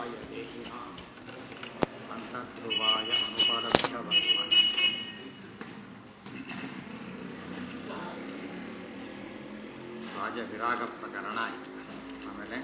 ध्रुवाय देहिनाम् अन्तर्ध्रुवाय अनुपलभ्यवर्मन् ರಾಜವಿರಾಗ ಪ್ರಕರಣ ಆಯಿತು ಆಮೇಲೆ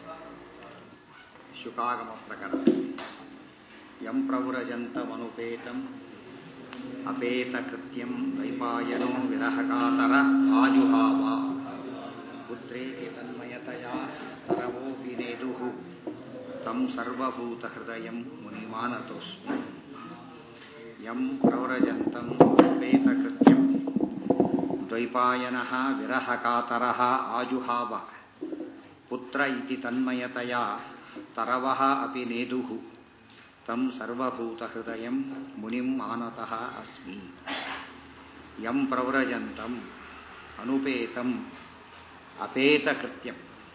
ಶುಕಾಗಮ ಪ್ರಕರಣ ಯಂ ಪ್ರವ್ರಜಂತಮನುಪೇತಂ ಅಪೇತಕೃತ್ಯಂ ವೈಪಾಯನೋ ವಿರಹಕಾತರ ಆಜುಹಾವ ಪುತ್ರೇತಿ ತನ್ಮಯತಯ ತರವೋಪಿ ನೇದುಃ ತಂ ಸರ್ವಭೂತಹೃದಯಂ ಮುನಿಮಾನತೋಸ್ಮಿ ಯಂ ಪ್ರವ್ರಜಂತಂ ಅಪೇತಕೃತ್ಯಂ ದ್ವೈಪಾಯನಃ ವಿರಹಕಾತರಃ ಆಜುಹಾವ ಪುತ್ರ ಇತಿ ತನ್ಮಯತಯ ತರವಃ ಅಪಿ ನೇದುಃ ತಂ ಸರ್ವಭೂತಹೃದಯಂ ಮುನಿಂ ಆನತಃ ಅಸ್ಮಿ ಯಂ ಪ್ರವ್ರಜಂತಂ ಅನುಪೇತಂ ಅಪೇತಕೃತ್ಯಂ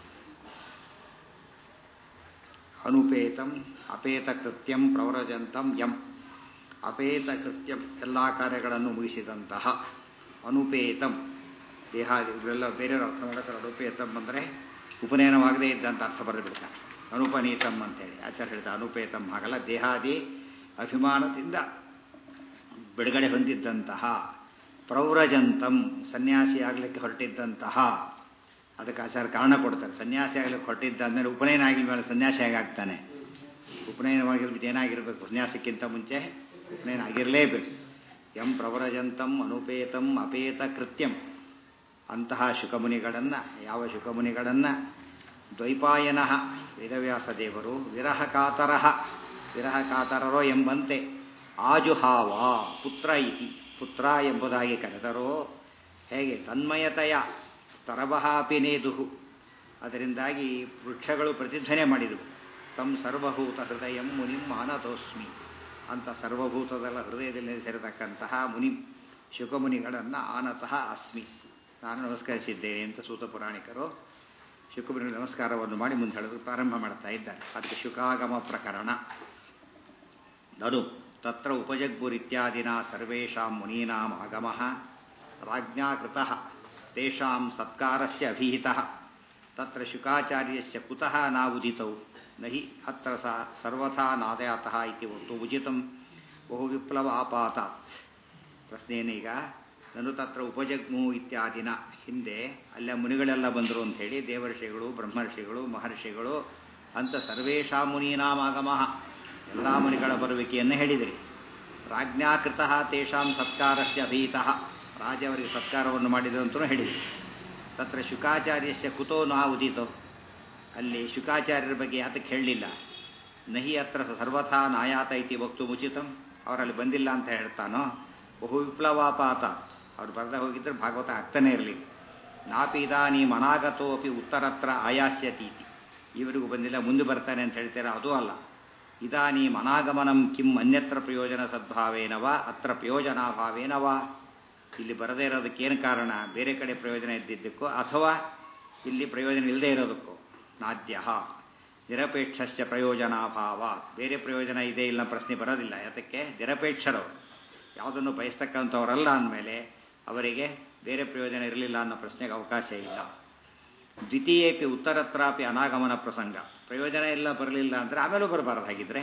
ಅನುಪೇತಂ ಅಪೇತಕೃತ್ಯಂ ಪ್ರವ್ರಜಂತಂ ಯಂ ಅಪೇತಕೃತ್ಯಂ ಎಲ್ಲ ಕಾರ್ಯಗಳನ್ನು ಮುಗಿಸಿದಂತಹ ಅನುಪೇತಂ ದೇಹಾದಿ ಇವರೆಲ್ಲ ಬೇರೆಯವರು ಅರ್ಥ ಮಾಡ್ತಾರೆ ಅನುಪೇತಂ ಅಂದರೆ ಉಪನಯನವಾಗದೇ ಇದ್ದಂಥ ಅರ್ಥ ಬರೆದುಬಿಡ್ತಾರೆ ಅನುಪನೀತಂ ಅಂತೇಳಿ ಆಚಾರ್ಯ ಹೇಳ್ತಾರೆ ಅನುಪೇತಂ ಹಾಗಲ್ಲ ದೇಹಾದಿ ಅಭಿಮಾನದಿಂದ ಬಿಡುಗಡೆ ಹೊಂದಿದ್ದಂತಹ ಪ್ರವ್ರಜಂತಂ ಸನ್ಯಾಸಿ ಆಗಲಿಕ್ಕೆ ಹೊರಟಿದ್ದಂತಹ ಅದಕ್ಕೆ ಆಚಾರ ಕಾರಣ ಕೊಡ್ತಾರೆ ಸನ್ಯಾಸಿ ಆಗಲಿಕ್ಕೆ ಹೊರಟಿದ್ದ ಅಂದರೆ ಉಪನಯನ ಆಗಿದ ಮೇಲೆ ಸನ್ಯಾಸಿ ಆಗ್ತಾನೆ ಉಪನಯನವಾಗಿರ್ಬಿಟ್ಟು ಏನಾಗಿರ್ಬೇಕು ಸನ್ಯಾಸಕ್ಕಿಂತ ಮುಂಚೆ ಉಪನಯನ ಆಗಿರಲೇಬೇಕು ಎಂ ಪ್ರವರಜಂತಂ ಅನುಪೇತಂ ಅಪೇತ ಕೃತ್ಯಂ ಅಂತಹ ಶುಕಮುನಿಗಳನ್ನು ಯಾವ ಶುಕಮುನಿಗಳನ್ನು ದ್ವೈಪಾಯನ ವೇದವ್ಯಾಸ ದೇವರು ವಿರಹಕಾತರ ವಿರಹಕಾತರರೋ ಎಂಬಂತೆ ಆಜುಹಾವ ಪುತ್ರ ಇತಿ ಪುತ್ರ ಎಂಬುದಾಗಿ ಕರೆದರೋ ಹೇಗೆ ತನ್ಮಯತೆಯ ತರಬಹ ಪಿನೇದುಹು ಅದರಿಂದಾಗಿ ವೃಕ್ಷಗಳು ಪ್ರತಿಧ್ವನೆ ಮಾಡಿದವು ತಂ ಸರ್ವಭೂತ ಹೃದಯಂ ಮುನಿಂ ಮಾನತೋಸ್ಮಿ ಅಂತ ಸರ್ವಭೂತದಲ್ಲ ಹೃದಯದಲ್ಲಿ ಸೇರತಕ್ಕಂತಹ ಮುನಿ ಶುಕಮುನಿಗಳನ್ನು ಆನತಃ ಅಸ್ಮಿ ನಾನು ನಮಸ್ಕರಿಸಿದ್ದೇನೆ ಅಂತ ಸೂತ ಪುರಾಣಿಕರು ಶುಕಮುನಿ ನಮಸ್ಕಾರವನ್ನು ಮಾಡಿ ಮುಂದೆ ಹೇಳೋದು ಪ್ರಾರಂಭ ಮಾಡ್ತಾ ಇದ್ದಾರೆ ಅದಕ್ಕೆ ಶುಕಾಗಮ ಪ್ರಕರಣ ನಡು ತತ್ರ ಉಪಜಗ್ಗುರಿತ್ಯಾದಿನ ಸರ್ವೇಷಾಂ ಮುನೀನಾಂ ಆಗಮ ರಾಜ್ಞಾ ಕೃತಃ ತೇಷಾಂ ಸತ್ಕಾರಸ್ಯ ಅಭಿಹಿತಃ ತತ್ರ ಶುಕಾಚಾರ್ಯಸ್ಯ ಕುತಃ ನಾವುದಿತೌ ನಹಿ ಅತ್ರ ಸ ಸರ್ವಥಾ ನಾದಯಾತಃ ಇತಿ ವಕ್ತು ಉಚಿತಂ ಬಹು ವಿಪ್ಲವ ಆಪಾತಾತ್ ಪ್ರಶ್ನೆಯೇನೀಗ ನನು ತತ್ರ ಉಪಜಗ್ಮು ಇತ್ಯಾದಿನ ಹಿಂದೆ ಅಲ್ಲ ಮುನಿಗಳೆಲ್ಲ ಬಂದರು ಅಂಥೇಳಿ ದೇವರ್ಷಿಗಳು ಬ್ರಹ್ಮರ್ಷಿಗಳು ಮಹರ್ಷಿಗಳು ಅಂತ ಸರ್ವೇಷಾ ಮುನೀನಾಮಾಗಮ ಎಲ್ಲ ಮುನಿಗಳ ಬರುವಿಕೆಯನ್ನು ಹೇಳಿದಿರಿ ರಾಜ್ಞಾಕೃತ ತೇಷಾಂ ಸತ್ಕಾರಸ್ಯ ಅಭೀತಃ ರಾಜವರಿಗೆ ಸತ್ಕಾರವನ್ನು ಮಾಡಿದರು ಅಂತಲೂ ಹೇಳಿದರು ತತ್ರ ಶುಕಾಚಾರ್ಯಸ್ಯ ಕುತೋ ನಾ ಉದಿತೋ ಅಲ್ಲಿ ಶುಕಾಚಾರ್ಯರ ಬಗ್ಗೆ ಯಾತಕ್ಕೆ ಹೇಳಲಿಲ್ಲ ನಹಿ ಹತ್ರ ಸರ್ವಥಾ ನಾಯಾತ ಇತಿ ವಕ್ತು ಮುಚಿತಂ ಅವರಲ್ಲಿ ಬಂದಿಲ್ಲ ಅಂತ ಹೇಳ್ತಾನೋ ಬಹು ವಿಪ್ಲವಾಪಾತ ಅವ್ರು ಬರದೇ ಹೋಗಿದ್ರೆ ಭಾಗವತ ಆಗ್ತಾನೆ ಇರಲಿ ನಾಪಿ ಇದಾನಿ ಮನಾಗತೋ ಅಪಿ ಉತ್ತರತ್ರ ಆಯಾಸ್ಯತೀತಿ ಇವರಿಗೂ ಬಂದಿಲ್ಲ ಮುಂದೆ ಬರ್ತಾನೆ ಅಂತ ಹೇಳ್ತೀರಾ ಅದೂ ಅಲ್ಲ ಇದಾನಿ ಮನಾಗಮನಂ ಕಿಂ ಅನ್ಯತ್ರ ಪ್ರಯೋಜನ ಸದ್ಭಾವೇನವ ಅತ್ರ ಪ್ರಯೋಜನಾಭಾವೇನವ ಇಲ್ಲಿ ಬರದೇ ಇರೋದಕ್ಕೇನು ಕಾರಣ ಬೇರೆ ಕಡೆ ಪ್ರಯೋಜನ ಇದ್ದಿದ್ದಕ್ಕೋ ಅಥವಾ ಇಲ್ಲಿ ಪ್ರಯೋಜನ ಇಲ್ಲದೆ ಇರೋದಕ್ಕೋ ನಾದ್ಯ ನಿರಪೇಕ್ಷಸ್ಯ ಪ್ರಯೋಜನಾಭಾವ ಬೇರೆ ಪ್ರಯೋಜನ ಇದೆ ಇಲ್ಲ ಪ್ರಶ್ನೆ ಬರೋದಿಲ್ಲ ಯಾತಕ್ಕೆ ನಿರಪೇಕ್ಷರು ಯಾವುದನ್ನು ಬಯಸ್ತಕ್ಕಂಥವರಲ್ಲ ಅಂದಮೇಲೆ ಅವರಿಗೆ ಬೇರೆ ಪ್ರಯೋಜನ ಇರಲಿಲ್ಲ ಅನ್ನೋ ಪ್ರಶ್ನೆಗೆ ಅವಕಾಶ ಇಲ್ಲ ದ್ವಿತೀಯಪಿ ಉತ್ತರತ್ರಾಪಿ ಅನಾಗಮನ ಪ್ರಸಂಗ ಪ್ರಯೋಜನ ಇಲ್ಲ ಬರಲಿಲ್ಲ ಅಂದರೆ ಆಮೇಲೂ ಬರಬಾರ್ದು ಹಾಗಿದ್ರೆ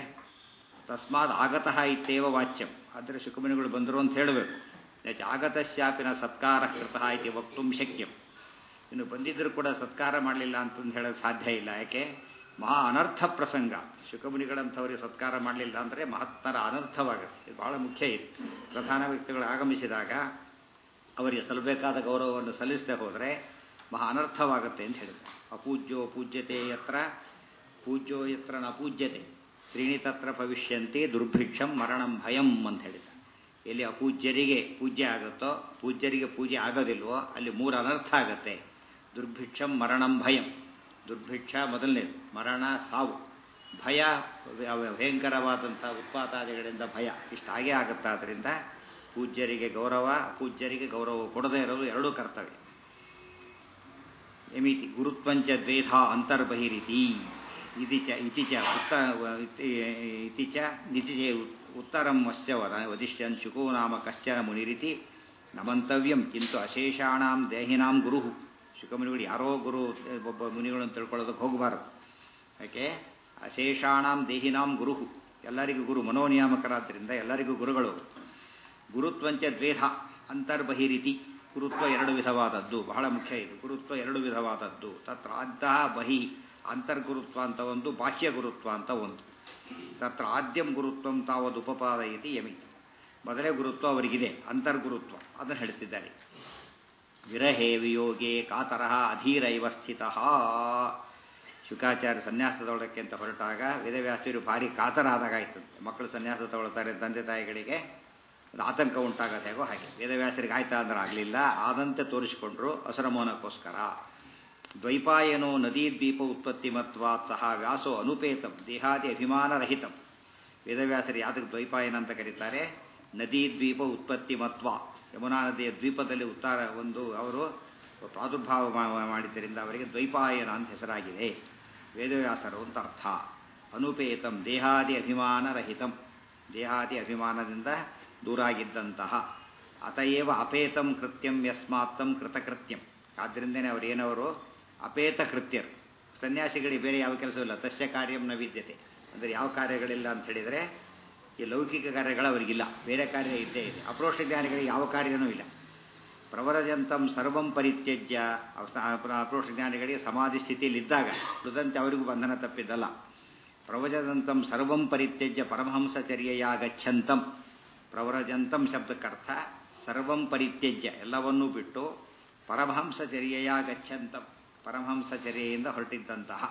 ತಸ್ಮಾತ್ ಆಗತಃ ಇತ್ತೇವ ವಾಚ್ಯಂ ಆದರೆ ಶುಕಮುನಿಗಳು ಬಂದರು ಅಂತ ಹೇಳಬೇಕು ಆಗತಶ್ಯಾಪಿನ ಸತ್ಕಾರ ಕೃತಃ ಇತಿ ವಕ್ತುಂ ಶಕ್ಯಂ ಇನ್ನು ಬಂದಿದ್ದರೂ ಕೂಡ ಸತ್ಕಾರ ಮಾಡಲಿಲ್ಲ ಅಂತಂದು ಹೇಳೋದು ಸಾಧ್ಯ ಇಲ್ಲ ಯಾಕೆ ಮಹಾ ಅನರ್ಥ ಪ್ರಸಂಗ ಶುಕಮುನಿಗಳಂಥವರಿಗೆ ಸತ್ಕಾರ ಮಾಡಲಿಲ್ಲ ಅಂದರೆ ಮಹತ್ತರ ಅನರ್ಥವಾಗುತ್ತೆ ಇದು ಬಹಳ ಮುಖ್ಯ ಇದು ಪ್ರಧಾನ ವ್ಯಕ್ತಿಗಳು ಆಗಮಿಸಿದಾಗ ಅವರಿಗೆ ಸಲ್ಲಬೇಕಾದ ಗೌರವವನ್ನು ಸಲ್ಲಿಸದೆ ಹೋದರೆ ಮಹಾ ಅನರ್ಥವಾಗುತ್ತೆ ಅಂತ ಹೇಳಿದ್ರು ಅಪೂಜ್ಯೋ ಪೂಜ್ಯತೆ ಯತ್ರ ಪೂಜ್ಯೋ ಯತ್ರ ನ ಪೂಜ್ಯತೆ ತ್ರೀಣಿ ತತ್ರ ಭವಿಷ್ಯಂತೆ ದುರ್ಭಿಕ್ಷಂ ಮರಣಂ ಭಯಂ ಅಂತ ಹೇಳಿದ ಎಲ್ಲಿ ಅಪೂಜ್ಯರಿಗೆ ಪೂಜ್ಯ ಆಗುತ್ತೋ ಪೂಜ್ಯರಿಗೆ ಪೂಜೆ ಆಗೋದಿಲ್ವೋ ಅಲ್ಲಿ ಮೂರು ಅನರ್ಥ ಆಗುತ್ತೆ ದುರ್ಭಿಕ್ಷಂ ಮರಣಂ ಭಯಂ ದುರ್ಭಿಕ್ಷ ಮೊದಲನೇದು ಮರಣ ಸಾವು ಭಯ ಭಯಂಕರವಾದಂಥ ಉತ್ಪಾತಾದಿಗಳಿಂದ ಭಯ ಇಷ್ಟಾಗೇ ಆಗುತ್ತೆ ಆದ್ದರಿಂದ ಪೂಜ್ಯರಿಗೆ ಗೌರವ ಅಪೂಜ್ಯರಿಗೆ ಗೌರವ ಕೊಡದೇ ಇರೋದು ಎರಡೂ ಕರ್ತವ್ಯ ಎಮಿತಿ ಗುರುತ್ವಂಚ ದ್ವೇಷ ಅಂತರ್ಬಹಿರಿತಿ ಇತಿ ಚ ಇತಿ ಚ ಉತ್ತ ಇತಿ ಚ ನಿತಿ ಚ ಉತ್ತರಂ ಅಸ್ಯ ವದ ವದಿಷ್ಯನ್ ಶುಕೋ ನಾಮ ಕಶ್ಚನ ಮುನಿರಿತಿ ನಮಂತವ್ಯಂ ಕಿಂತು ಅಶೇಷಾಣಾಂ ದೇಹಿನಾಂ ಗುರು ಶುಕಮುನಿಗಳು ಯಾರೋ ಗುರು ಒಬ್ಬ ಮುನಿಗಳು ಅಂತ ತಿಳ್ಕೊಳ್ಳೋದಕ್ಕೆ ಹೋಗಬಾರದು ಯಾಕೆ ಅಶೇಷಾಣಾಂ ದೇಹಿನಾಂ ಗುರು ಎಲ್ಲರಿಗೂ ಗುರು ಮನೋನಿಯಾಮಕರಾದ್ದರಿಂದ ಎಲ್ಲರಿಗೂ ಗುರುಗಳು ಗುರುತ್ವಂಚ ದ್ವೇಧ ಅಂತರ್ಬಹಿರಿತಿ ಗುರುತ್ವ ಎರಡು ವಿಧವಾದದ್ದು ಬಹಳ ಮುಖ್ಯ ಇದು ಗುರುತ್ವ ಎರಡು ವಿಧವಾದದ್ದು ತತ್ರ ಅಂತಹ ಬಹಿ ಅಂತರ್ಗುರುತ್ವ ಅಂತ ಒಂದು ಬಾಹ್ಯ ಗುರುತ್ವ ಅಂತ ಒಂದು ತತ್ರ ಆದ್ಯಂ ಗುರುತ್ವಂ ತಾವದು ಉಪಪಾದಯತಿ ಯಮಿ ಮೊದಲೇ ಗುರುತ್ವ ಅವರಿಗಿದೆ ಅಂತರ್ಗುರುತ್ವ ಅದನ್ನು ಹೇಳ್ತಿದ್ದಾರೆ ವಿರಹೇ ವಿಯೋಗೆ ಕಾತರಹ ಅಧೀರ ಇವ ಸ್ಥಿತ ಶುಕಾಚಾರ್ಯ ಸನ್ಯಾಸ ತಗೊಳ್ಳೋಕ್ಕೆ ಅಂತ ಹೊರಟಾಗ ವೇದವ್ಯಾಸರು ಭಾರಿ ಕಾತರಾದಾಗ ಆಯ್ತಂತೆ ಮಕ್ಕಳು ಸನ್ಯಾಸ ತಗೊಳ್ತಾರೆ ತಂದೆ ತಾಯಿಗಳಿಗೆ ಅದು ಆತಂಕ ಉಂಟಾಗತ್ತೆ ಹೇಗೋ ಹಾಗೆ ವೇದವ್ಯಾಸರಿಗೆ ಆಯ್ತಾ ಅಂದ್ರೆ ಆಗಲಿಲ್ಲ ಆದಂತೆ ತೋರಿಸಿಕೊಂಡ್ರು ಅಸುರಮೋನಕ್ಕೋಸ್ಕರ ದ್ವೈಪಾಯನೋ ನದೀ ದ್ವೀಪ ಉತ್ಪತ್ತಿ ಮತ್ವಾತ್ ಸಹ ವ್ಯಾಸೋ ಅನುಪೇತಂ ದೇಹಾದಿ ಅಭಿಮಾನರಹಿತಂ ವೇದವ್ಯಾಸರು ಯಾತಕ್ಕೆ ದ್ವೈಪಾಯನ ಅಂತ ಕರೀತಾರೆ ನದೀ ದ್ವೀಪ ಉತ್ಪತ್ತಿ ಮತ್ವ ಯಮುನಾ ನದಿಯ ದ್ವೀಪದಲ್ಲಿ ಉತ್ತಾರ ಒಂದು ಅವರು ಪ್ರಾದುರ್ಭಾವ ಮಾಡಿದ್ದರಿಂದ ಅವರಿಗೆ ದ್ವೈಪಾಯನ ಅಂತ ಹೆಸರಾಗಿದೆ ವೇದವ್ಯಾಸರು ಅಂತ ಅರ್ಥ ಅನುಪೇತಂ ದೇಹಾದಿ ಅಭಿಮಾನರಹಿತಂ ದೇಹಾದಿ ಅಭಿಮಾನದಿಂದ ದೂರಾಗಿದ್ದಂತಹ ಅತಯೇವ ಅಪೇತಂ ಕೃತ್ಯಂ ಯಸ್ಮಾತ್ತಂ ಕೃತಕೃತ್ಯಂ ಆದ್ದರಿಂದನೇ ಅವರೇನವರು ಅಪೇತ ಕೃತ್ಯರು ಸನ್ಯಾಸಿಗಳಿಗೆ ಬೇರೆ ಯಾವ ಕೆಲಸವಿಲ್ಲ ತಸ್ಯ ಕಾರ್ಯಂ ನ ವಿದ್ಯತೆ ಅಂದರೆ ಯಾವ ಕಾರ್ಯಗಳಿಲ್ಲ ಅಂತ ಹೇಳಿದರೆ ಈ ಲೌಕಿಕ ಕಾರ್ಯಗಳು ಅವರಿಗಿಲ್ಲ ಬೇರೆ ಕಾರ್ಯ ಇದ್ದೇ ಇದೆ ಅಪ್ರೋಷ ಜ್ಞಾನಿಗಳಿಗೆ ಯಾವ ಕಾರ್ಯನೂ ಇಲ್ಲ ಪ್ರವರಜಂತಂ ಸರ್ವಂ ಪರಿತ್ಯಜ್ಯ ಅಪ್ರೋಷ ಜ್ಞಾನಿಗಳಿಗೆ ಸಮಾಧಿ ಸ್ಥಿತಿಯಲ್ಲಿದ್ದಾಗ ಉಳಿದಂತೆ ಅವರಿಗೂ ಬಂಧನ ತಪ್ಪಿದ್ದಲ್ಲ ಪ್ರವಜದಂತಂ ಸರ್ವಂ ಪರಿತ್ಯಜ್ಯ ಪರಮಹಂಸಚರ್ಯೆಯ ಗಚ್ಚಂತಂ ಪ್ರವರಜಂತಂ ಶಬ್ದಕ್ಕರ್ಥ ಸರ್ವಂ ಪರಿತ್ಯಜ್ಯ ಎಲ್ಲವನ್ನೂ ಬಿಟ್ಟು ಪರಮಹಂಸಚರ್ಯೆಯ ಗಚ್ಚಂತಂ ಪರಮಹಂಸಚರ್ಯೆಯಿಂದ ಹೊರಟಿದ್ದಂತಹ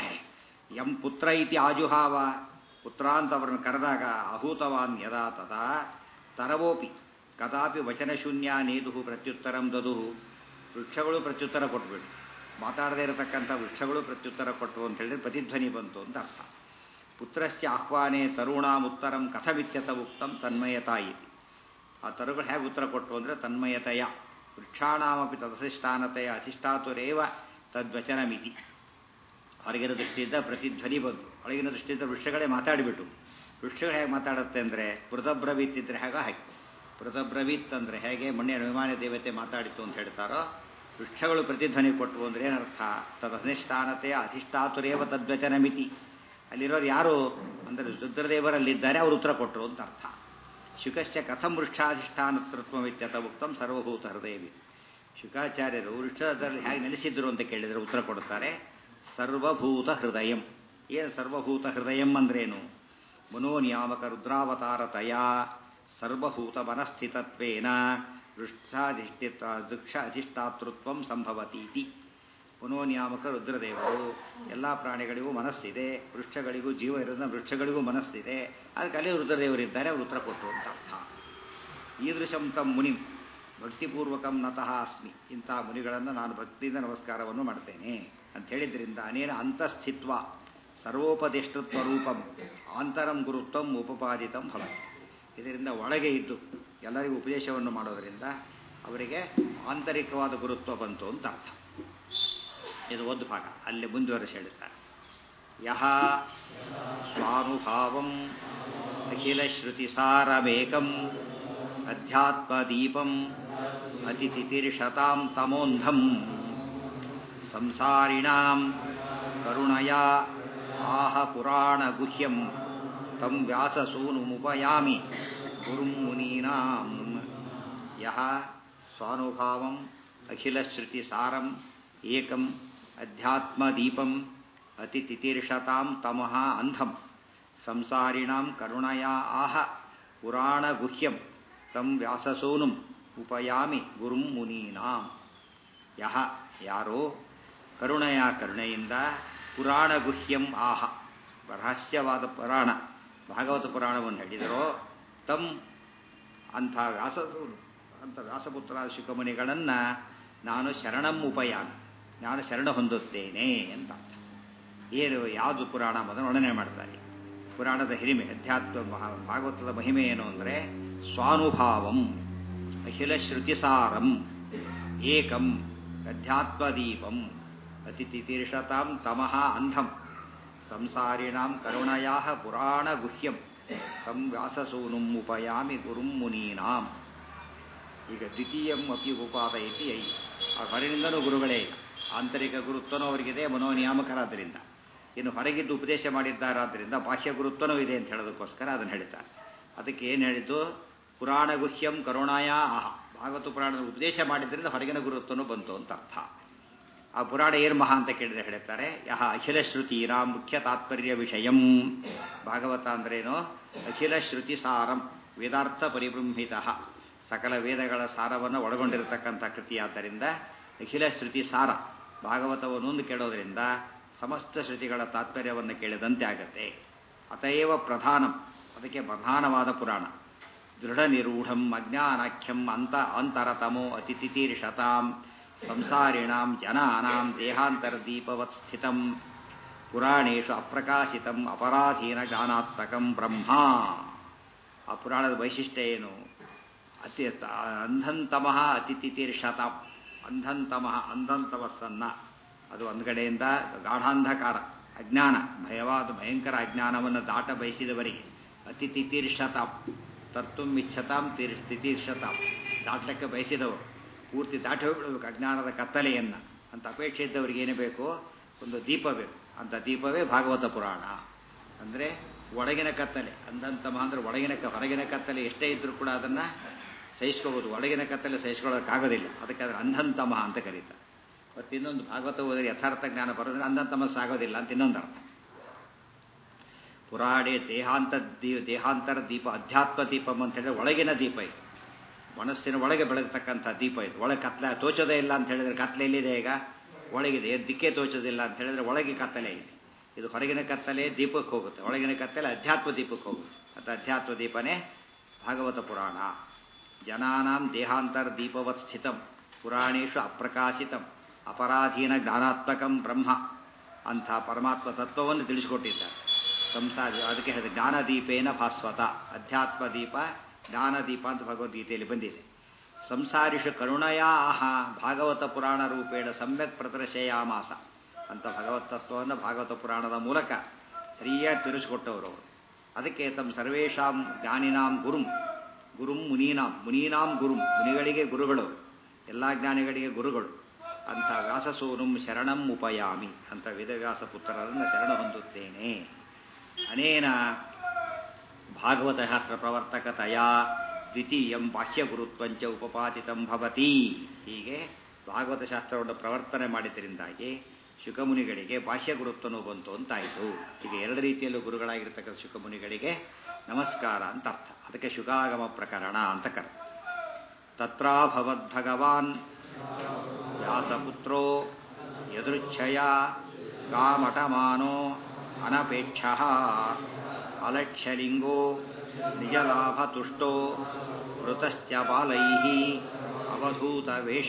ಯಂ ಪುತ್ರ ಇತಿ ಆಜುಹಾವ ಪುತ್ರ ಅಂತ ಅವರನ್ನು ಕರೆದಾಗ ಅಹೂತವಾನ್ ಯದಾ ತದಾ ತರವೋಪಿ ಕದಾಪಿ ವಚನಶೂನ್ಯ ನೇದು ಪ್ರತ್ಯುತ್ತರಂ ದದು ವೃಕ್ಷಗಳು ಪ್ರತ್ಯುತ್ತರ ಕೊಟ್ಬಿಡು ಮಾತಾಡದೇ ಇರತಕ್ಕಂಥ ವೃಕ್ಷಗಳು ಪ್ರತ್ಯುತ್ತರ ಕೊಟ್ಟವು ಅಂತ ಹೇಳಿದ್ರೆ ಪ್ರತಿಧ್ವನಿ ಬಂತು ಅಂತ ಅರ್ಥ ಪುತ್ರಸ್ಯ ಆಹ್ವಾನೆ ತರುಣಾಮುತ್ತರಂ ಕಥಮಿತ್ಯತ ಉಕ್ತಂ ತನ್ಮಯತಾ ಇತಿ ಆ ತರುಗಳು ಹೇಗೆ ಉತ್ತರ ಕೊಟ್ಟು ಅಂದರೆ ತನ್ಮಯತೆಯ ವೃಕ್ಷಾಣಾಮಪಿ ತದಧಿಷ್ಠಾನತೆಯ ಅಧಿಷ್ಠಾತುರೇವ ತದ್ವಚನಮಿತಿ ಹೊರಗಿನ ದೃಷ್ಟಿಯಿಂದ ಪ್ರತಿಧ್ವನಿ ಬಂತು ಒಳಗಿನ ದೃಷ್ಟಿಯಿಂದ ವೃಕ್ಷಗಳೇ ಮಾತಾಡಿಬಿಟ್ಟು ವೃಕ್ಷಗಳು ಹೇಗೆ ಮಾತಾಡುತ್ತೆ ಅಂದರೆ ಪೃತಬ್ರವೀತ್ ಇದ್ರೆ ಹೇಗ ಹಾಗೆ ಪೃತಬ್ರವೀತ್ ಅಂದರೆ ಹೇಗೆ ಮಣ್ಣಿನ ಅಭಿಮಾನ ದೇವತೆ ಮಾತಾಡಿತು ಅಂತ ಹೇಳ್ತಾರೋ ವೃಕ್ಷಗಳು ಪ್ರತಿಧ್ವನಿ ಕೊಟ್ಟವು ಅಂದರೆ ಏನರ್ಥ ತದಧಿಷ್ಠಾನತೆಯ ಅಧಿಷ್ಠಾತುರೇವ ತದ್ವಚನ ಮಿತಿ ಅಲ್ಲಿರೋರು ಯಾರು ಅಂದರೆ ರುದ್ರದೇವರಲ್ಲಿದ್ದಾರೆ ಅವರು ಉತ್ತರ ಕೊಟ್ಟರು ಅಂತ ಅರ್ಥ ಶುಕಶ್ಚ ಕಥಂ ವೃಕ್ಷಾಧಿಷ್ಠಾನತೃತ್ವಮಿತ್ಯತ ಉಕ್ತಂ ಸರ್ವಭೂತ ಹೃದಯವಿ ಶುಕಾಚಾರ್ಯರು ವೃಕ್ಷದಲ್ಲಿ ಹೇಗೆ ನೆಲೆಸಿದ್ರು ಅಂತ ಕೇಳಿದರೆ ಉತ್ತರ ಕೊಡುತ್ತಾರೆ ಸರ್ವಭೂತ ಹೃದಯಂ ಏನು ಸರ್ವಭೂತ ಹೃದಯಂ ಅಂದ್ರೇನು ಮನೋನಿಯಾಮಕ ರುದ್ರಾವತಾರತಯ ಸರ್ವಭೂತ ಮನಸ್ಥಿತತ್ವೇನ ವೃಕ್ಷಾಧಿಷ್ಠಿತ ವೃಕ್ಷ ಅಧಿಷ್ಠಾತೃತ್ವ ಸಂಭವತೀತಿ ಮನೋನಿಯಾಮಕ ರುದ್ರದೇವರು ಎಲ್ಲ ಪ್ರಾಣಿಗಳಿಗೂ ಮನಸ್ಸಿದೆ ವೃಕ್ಷಗಳಿಗೂ ಜೀವ ಇರೋದ್ರಿಂದ ವೃಕ್ಷಗಳಿಗೂ ಮನಸ್ಸಿದೆ ಅದಕ್ಕೆ ಅಲ್ಲಿ ರುದ್ರದೇವರಿದ್ದಾರೆ ಅವರು ಉತ್ತರ ಕೊಟ್ಟರು ಅಂತ ಅರ್ಥ ಈದೃಶಂ ತಂ ಮುನಿಂ ಭಕ್ತಿಪೂರ್ವಕಂ ನತಃ ಅಸ್ಮಿ ಇಂಥ ಮುನಿಗಳನ್ನು ನಾನು ಭಕ್ತಿಯಿಂದ ನಮಸ್ಕಾರವನ್ನು ಮಾಡ್ತೇನೆ ಅಂತ ಹೇಳಿದ್ರಿಂದ ಅನೇನ ಅಂತಸ್ಥಿತ್ವ ಸರ್ವೋಪದಿಷ್ಟತ್ವ ರೂಪಂ ಆಂತರಂ ಗುರುತ್ವಂ ಉಪಪಾದಿತಂ ಭವತಿ ಇದರಿಂದ ಒಳಗೆ ಇದ್ದು ಎಲ್ಲರಿಗೂ ಉಪದೇಶವನ್ನು ಮಾಡೋದರಿಂದ ಅವರಿಗೆ ಆಂತರಿಕವಾದ ಗುರುತ್ವ ಬಂತು ಅಂತ ಅರ್ಥ ಇದು ಒಂದು ಭಾಗ ಅಲ್ಲಿ ಮುಂದುವರೆಸಿ ಹೇಳುತ್ತಾರೆ ಯಹ ಸ್ವಾನುಭಾವಂ ಅಖಿಲ ಶ್ರುತಿಸಾರಮೇಕಂ ಅಧ್ಯಾತ್ಮದೀಪಂ ಅತಿಥಿತಿರ್ಷತಾಂ ತಮೋಂಧಂ ಸಂಸಾರಿಣಾಂ ಕರುಣಯಾ ಆಹ ಪುರಾಣಗುಹ್ಯಂ ತಂ ವ್ಯಾಸಸೂನುಮುಪಯಾಮಿ ಗುರುಂ ಮುನೀನಾಂ ಯಹ ಸ್ವಾನುಭಾವಂ ಅಖಿಲಶ್ರುತಿಸಾರಂ ಏಕಂ ಅಧ್ಯಾತ್ಮದೀಪಂ ಅತಿಥಿತಿರ್ಷತಾಂ ತಮಃ ಅಂಧಂ ಸಂಸಾರಿಣಾಂ ಕರುಣಯಾ ಆಹ ಪುರಾಣಗುಹ್ಯಂ ತಂ ವ್ಯಾಸಸೂನುಂ ಉಪಯಾಮಿ ಗುರುಂ ಮುನೀನಾಂ ಯಹ ಯಾರೋ ಕರುಣೆಯ ಕರುಣೆಯಿಂದ ಪುರಾಣ ಗುಹ್ಯಂ ಆಹ ರಹಸ್ಯವಾದ ಪುರಾಣ ಭಾಗವತ ಪುರಾಣವನ್ನು ಹೇಳಿದರೋ ತಮ್ ಅಂಥ ವ್ಯಾಸಸೂನು ಅಂಥ ವ್ಯಾಸಪುತ್ರ ಶುಕಮುನಿಗಳನ್ನು ನಾನು ಶರಣಂ ಉಪಯಾನ ನಾನು ಶರಣ ಹೊಂದುತ್ತೇನೆ ಅಂತ ಏನು ಯಾವುದು ಪುರಾಣ ಮೊದಲು ವರ್ಣನೆ ಮಾಡ್ತಾರೆ ಪುರಾಣದ ಹಿರಿಮೆ ಅಧ್ಯಾತ್ಮ ಭಾಗವತದ ಮಹಿಮೆ ಏನು ಅಂದರೆ ಸ್ವಾನುಭಾವಂ ಅಖಿಲ ಶ್ರುತಿಸಾರಂ ಏಕಂ ಅಧ್ಯಾತ್ಮದೀಪಂ ಅತಿಥಿತೀರ್ಷತಾಂ ತಮಃ ಅಂಧಂ ಸಂಸಾರಿಣಾಂ ಕರುಣಯಾ ಪುರಾಣ ಗುಹ್ಯಂ ತಂ ವ್ಯಾಸಸೂನುಂ ಉಪಯಾಮಿ ಗುರುಂ ಮುನೀನಾಂ ಈಗ ದ್ವಿತೀಯಂ ಅಪಿ ಉಪಾದಯತಿ ಐ ಆ ಹೊರನಿಂದನೂ ಗುರುಗಳೇ ಆಂತರಿಕ ಗುರುತ್ವನೂ ಅವರಿಗಿದೆ ಮನೋನಿಯಾಮಕರಾದ್ದರಿಂದ ಇನ್ನು ಹೊರಗಿದ್ದು ಉಪದೇಶ ಮಾಡಿದ್ದಾರಾದ್ರಿಂದ ಬಾಹ್ಯ ಗುರುತ್ವನೂ ಇದೆ ಅಂತ ಹೇಳೋದಕ್ಕೋಸ್ಕರ ಅದನ್ನು ಹೇಳ್ತಾರೆ ಅದಕ್ಕೆ ಏನು ಹೇಳಿದ್ದು ಪುರಾಣ ಗುಹ್ಯಂ ಕರುಣಾಯ ಆಹ ಭಾಗವತ ಪುರಾಣದ ಉಪದೇಶ ಮಾಡಿದ್ರಿಂದ ಹೊರಗಿನ ಗುರುತ್ವನೂ ಬಂತು ಅಂತ ಅರ್ಥ ಆ ಪುರಾಣ ಏನು ಮಹಾ ಅಂತ ಕೇಳಿದ್ರೆ ಹೇಳ್ತಾರೆ ಯಹ ಅಖಿಲ ಶ್ರುತೀರ ಮುಖ್ಯ ತಾತ್ಪರ್ಯ ವಿಷಯಂ ಭಾಗವತ ಅಂದ್ರೇನು ಅಖಿಲ ಶ್ರುತಿ ಸಾರಂ ವೇದಾರ್ಥ ಪರಿಬೃಂಹಿತ ಸಕಲ ವೇದಗಳ ಸಾರವನ್ನು ಒಳಗೊಂಡಿರತಕ್ಕಂಥ ಕೃತಿಯಾದ್ದರಿಂದ ಅಖಿಲ ಶ್ರುತಿ ಸಾರ ಭಾಗವತವನ್ನೊಂದು ಕೇಳೋದ್ರಿಂದ ಸಮಸ್ತ ಶ್ರುತಿಗಳ ತಾತ್ಪರ್ಯವನ್ನು ಕೇಳಿದಂತೆ ಆಗತ್ತೆ ಅತಯವ ಪ್ರಧಾನಂ ಅದಕ್ಕೆ ಪ್ರಧಾನವಾದ ಪುರಾಣ ದೃಢ ನಿರೂಢಂ ಅಜ್ಞಾನಾಖ್ಯಂ ಅಂತ ಅಂತರತಮೋ ಅತಿಥಿತೀರ್ಷತಾಂ ಸಂಸಾರಿಣಾಂ ಜನಾನಾಂ ದೇಹಾಂತರದೀಪವತ್ ಸ್ಥಿತಂ ಪುರಾಣೇಶು ಅಪ್ರಕಾಶಿತಂ ಅಪರಾಧೀನ ಜ್ಞಾನಾತ್ಮಕಂ ಬ್ರಹ್ಮ ಆ ಪುರಾಣದ ವೈಶಿಷ್ಟ್ಯ ಏನು ಅತಿ ಅಂಧಂತಮಃ ಅತಿಥಿತೀರ್ಷತಾಂ ಅಂಧಂತಮಃ ಅಂಧಂತಮಸ್ಸನ್ನ ಅದು ಒಂದು ಕಡೆಯಿಂದ ಗಾಢಾಂಧಕಾರ ಅಜ್ಞಾನ ಭಯವಾದ ಭಯಂಕರ ಅಜ್ಞಾನವನ್ನು ದಾಟ ಬಯಸಿದವರಿಗೆ ಅತಿ ತಿತೀರ್ಷತಾಂ ತರ್ತುಂ ಇಚ್ಛತಾಂ ತೀರ್ ತಿತೀರ್ಷತಾಂ ದಾಟಕ್ಕೆ ಬಯಸಿದವರು ಪೂರ್ತಿ ದಾಟಿ ಹೋಗ್ಬಿಡ್ಬೇಕು ಅಜ್ಞಾನದ ಕತ್ತಲೆಯನ್ನು ಅಂತ ಅಪೇಕ್ಷೆ ಇದ್ದವ್ರಿಗೆ ಏನು ಬೇಕು ಒಂದು ದೀಪ ಬೇಕು ಅಂತ ದೀಪವೇ ಭಾಗವತ ಪುರಾಣ ಅಂದರೆ ಒಳಗಿನ ಕತ್ತಲೆ ಅಂದಂತಮ ಅಂದರೆ ಒಳಗಿನ ಕ ಹೊರಗಿನ ಕತ್ತಲೆ ಎಷ್ಟೇ ಇದ್ದರೂ ಕೂಡ ಅದನ್ನು ಸಹಿಸ್ಕೋಬೋದು ಒಳಗಿನ ಕತ್ತಲೆ ಸಹಿಸ್ಕೊಳ್ಳೋಕ್ಕಾಗೋದಿಲ್ಲ ಅದಕ್ಕೆ ಅದರ ಅಂಧಂತಮ ಅಂತ ಕರೀತಾರೆ ಮತ್ತು ಇನ್ನೊಂದು ಭಾಗವತ ಓದಿದ್ರೆ ಯಥಾರ್ಥ ಜ್ಞಾನ ಬರೋದ್ರೆ ಅಂಧಂತಮಸ್ಸು ಆಗೋದಿಲ್ಲ ಅಂತ ಇನ್ನೊಂದು ಅರ್ಥ ಪುರಾಣೆ ದೇಹಾಂತ ದೀ ದೇಹಾಂತರ ದೀಪ ಅಧ್ಯಾತ್ಮ ದೀಪಂ ಅಂತ ಹೇಳಿದ್ರೆ ಒಳಗಿನ ದೀಪ ಇದು ಮನಸ್ಸಿನ ಒಳಗೆ ಬೆಳಗತಕ್ಕಂಥ ದೀಪ ಇದು ಒಳಗೆ ಕತ್ಲೆ ತೋಚೋದೇ ಇಲ್ಲ ಅಂತ ಹೇಳಿದ್ರೆ ಕತ್ಲೆ ಎಲ್ಲಿದೆ ಈಗ ಒಳಗಿದೆ ದಿಕ್ಕೇ ತೋಚೋದಿಲ್ಲ ಅಂತ ಹೇಳಿದ್ರೆ ಒಳಗೆ ಕತ್ತಲೆ ಇದೆ ಇದು ಹೊರಗಿನ ಕತ್ತಲೆ ದೀಪಕ್ಕೆ ಹೋಗುತ್ತೆ ಒಳಗಿನ ಕತ್ತಲೆ ಅಧ್ಯಾತ್ಮ ದೀಪಕ್ಕೆ ಹೋಗುತ್ತೆ ಮತ್ತು ಅಧ್ಯಾತ್ಮ ದೀಪನೇ ಭಾಗವತ ಪುರಾಣ ಜನಾನಾಂ ದೇಹಾಂತರ ದೀಪವತ್ ಸ್ಥಿತಂ ಪುರಾಣೇಶು ಅಪ್ರಕಾಶಿತಂ ಅಪರಾಧೀನ ಜ್ಞಾನಾತ್ಮಕಂ ಬ್ರಹ್ಮ ಅಂಥ ಪರಮಾತ್ಮ ತತ್ವವನ್ನು ತಿಳಿಸಿಕೊಟ್ಟಿದ್ದಾರೆ ಸಂಸಾರ ಅದಕ್ಕೆ ಹೇಳಿದೆ ಜ್ಞಾನದೀಪೇನ ಭಾಸ್ವತ ಅಧ್ಯಾತ್ಮ ದೀಪ ಜ್ಞಾನದೀಪ ಅಂತ ಭಗವದ್ಗೀತೆಯಲ್ಲಿ ಬಂದಿದೆ ಸಂಸಾರಿಷು ಕರುಣಯಾ ಆಹ ಭಾಗವತ ಪುರಾಣ ರೂಪೇಣ ಸಮ್ಯಕ್ ಪ್ರದರ್ಶಯಾಮಾಸ ಅಂತ ಭಗವತ್ ತತ್ವವನ್ನು ಭಾಗವತ ಪುರಾಣದ ಮೂಲಕ ಸರಿಯಾಗಿ ತಿಳಿಸಿಕೊಟ್ಟವರು ಅವರು ಅದಕ್ಕೆ ತಮ್ಮ ಸರ್ವೇಶಾಂ ಜ್ಞಾನಿನಾಂ ಗುರುಂ ಗುರುಂ ಮುನೀನಾಂ ಮುನೀನಾಂ ಗುರುಂ ಮುನಿಗಳಿಗೆ ಗುರುಗಳು ಎಲ್ಲ ಜ್ಞಾನಿಗಳಿಗೆ ಗುರುಗಳು ಅಂಥ ವ್ಯಾಸಸೂನುಂ ಶರಣಂ ಉಪಯಾಮಿ ಅಂತ ವೇದವ್ಯಾಸ ಪುತ್ರರನ್ನು ಶರಣ ಹೊಂದುತ್ತೇನೆ ಅನೇನ ಭಾಗವತ ಶಾಸ್ತ್ರ ಪ್ರವರ್ತಕತೆಯ ದ್ವಿತೀಯಂ ಬಾಹ್ಯಗುರುತ್ವಂಚ ಉಪಪಾದಿತಂ ಭವತಿ ಹೀಗೆ ಭಾಗವತ ಶಾಸ್ತ್ರವನ್ನು ಪ್ರವರ್ತನೆ ಮಾಡಿದ್ದರಿಂದಾಗಿ ಶುಕಮುನಿಗಳಿಗೆ ಬಾಹ್ಯ ಗುರುತ್ವನು ಬಂತು ಅಂತಾಯಿತು ಈಗ ಎರಡು ರೀತಿಯಲ್ಲೂ ಗುರುಗಳಾಗಿರ್ತಕ್ಕಂಥ ಶುಕಮುನಿಗಳಿಗೆ ನಮಸ್ಕಾರ ಅಂತ ಅರ್ಥ ಅದಕ್ಕೆ ಶುಕಾಗಮ ಪ್ರಕರಣ ಅಂತ ಕರ ತತ್ರಾಭವದ್ಭಗವಾನ್ ವ್ಯಾಸಪುತ್ರೋ ಯದೃಚ್ಛಯ ಕಾಮಟಮಾನೋ ಅನಪೇಕ್ಷ ಅಲಕ್ಷ್ಯಲಿಂಗೋ ನಿಜಲಾಭತುಷ್ಟೋ ಮೃತಶ್ಚ ಬಾಲೈ ಅವಧೂತವೇಷ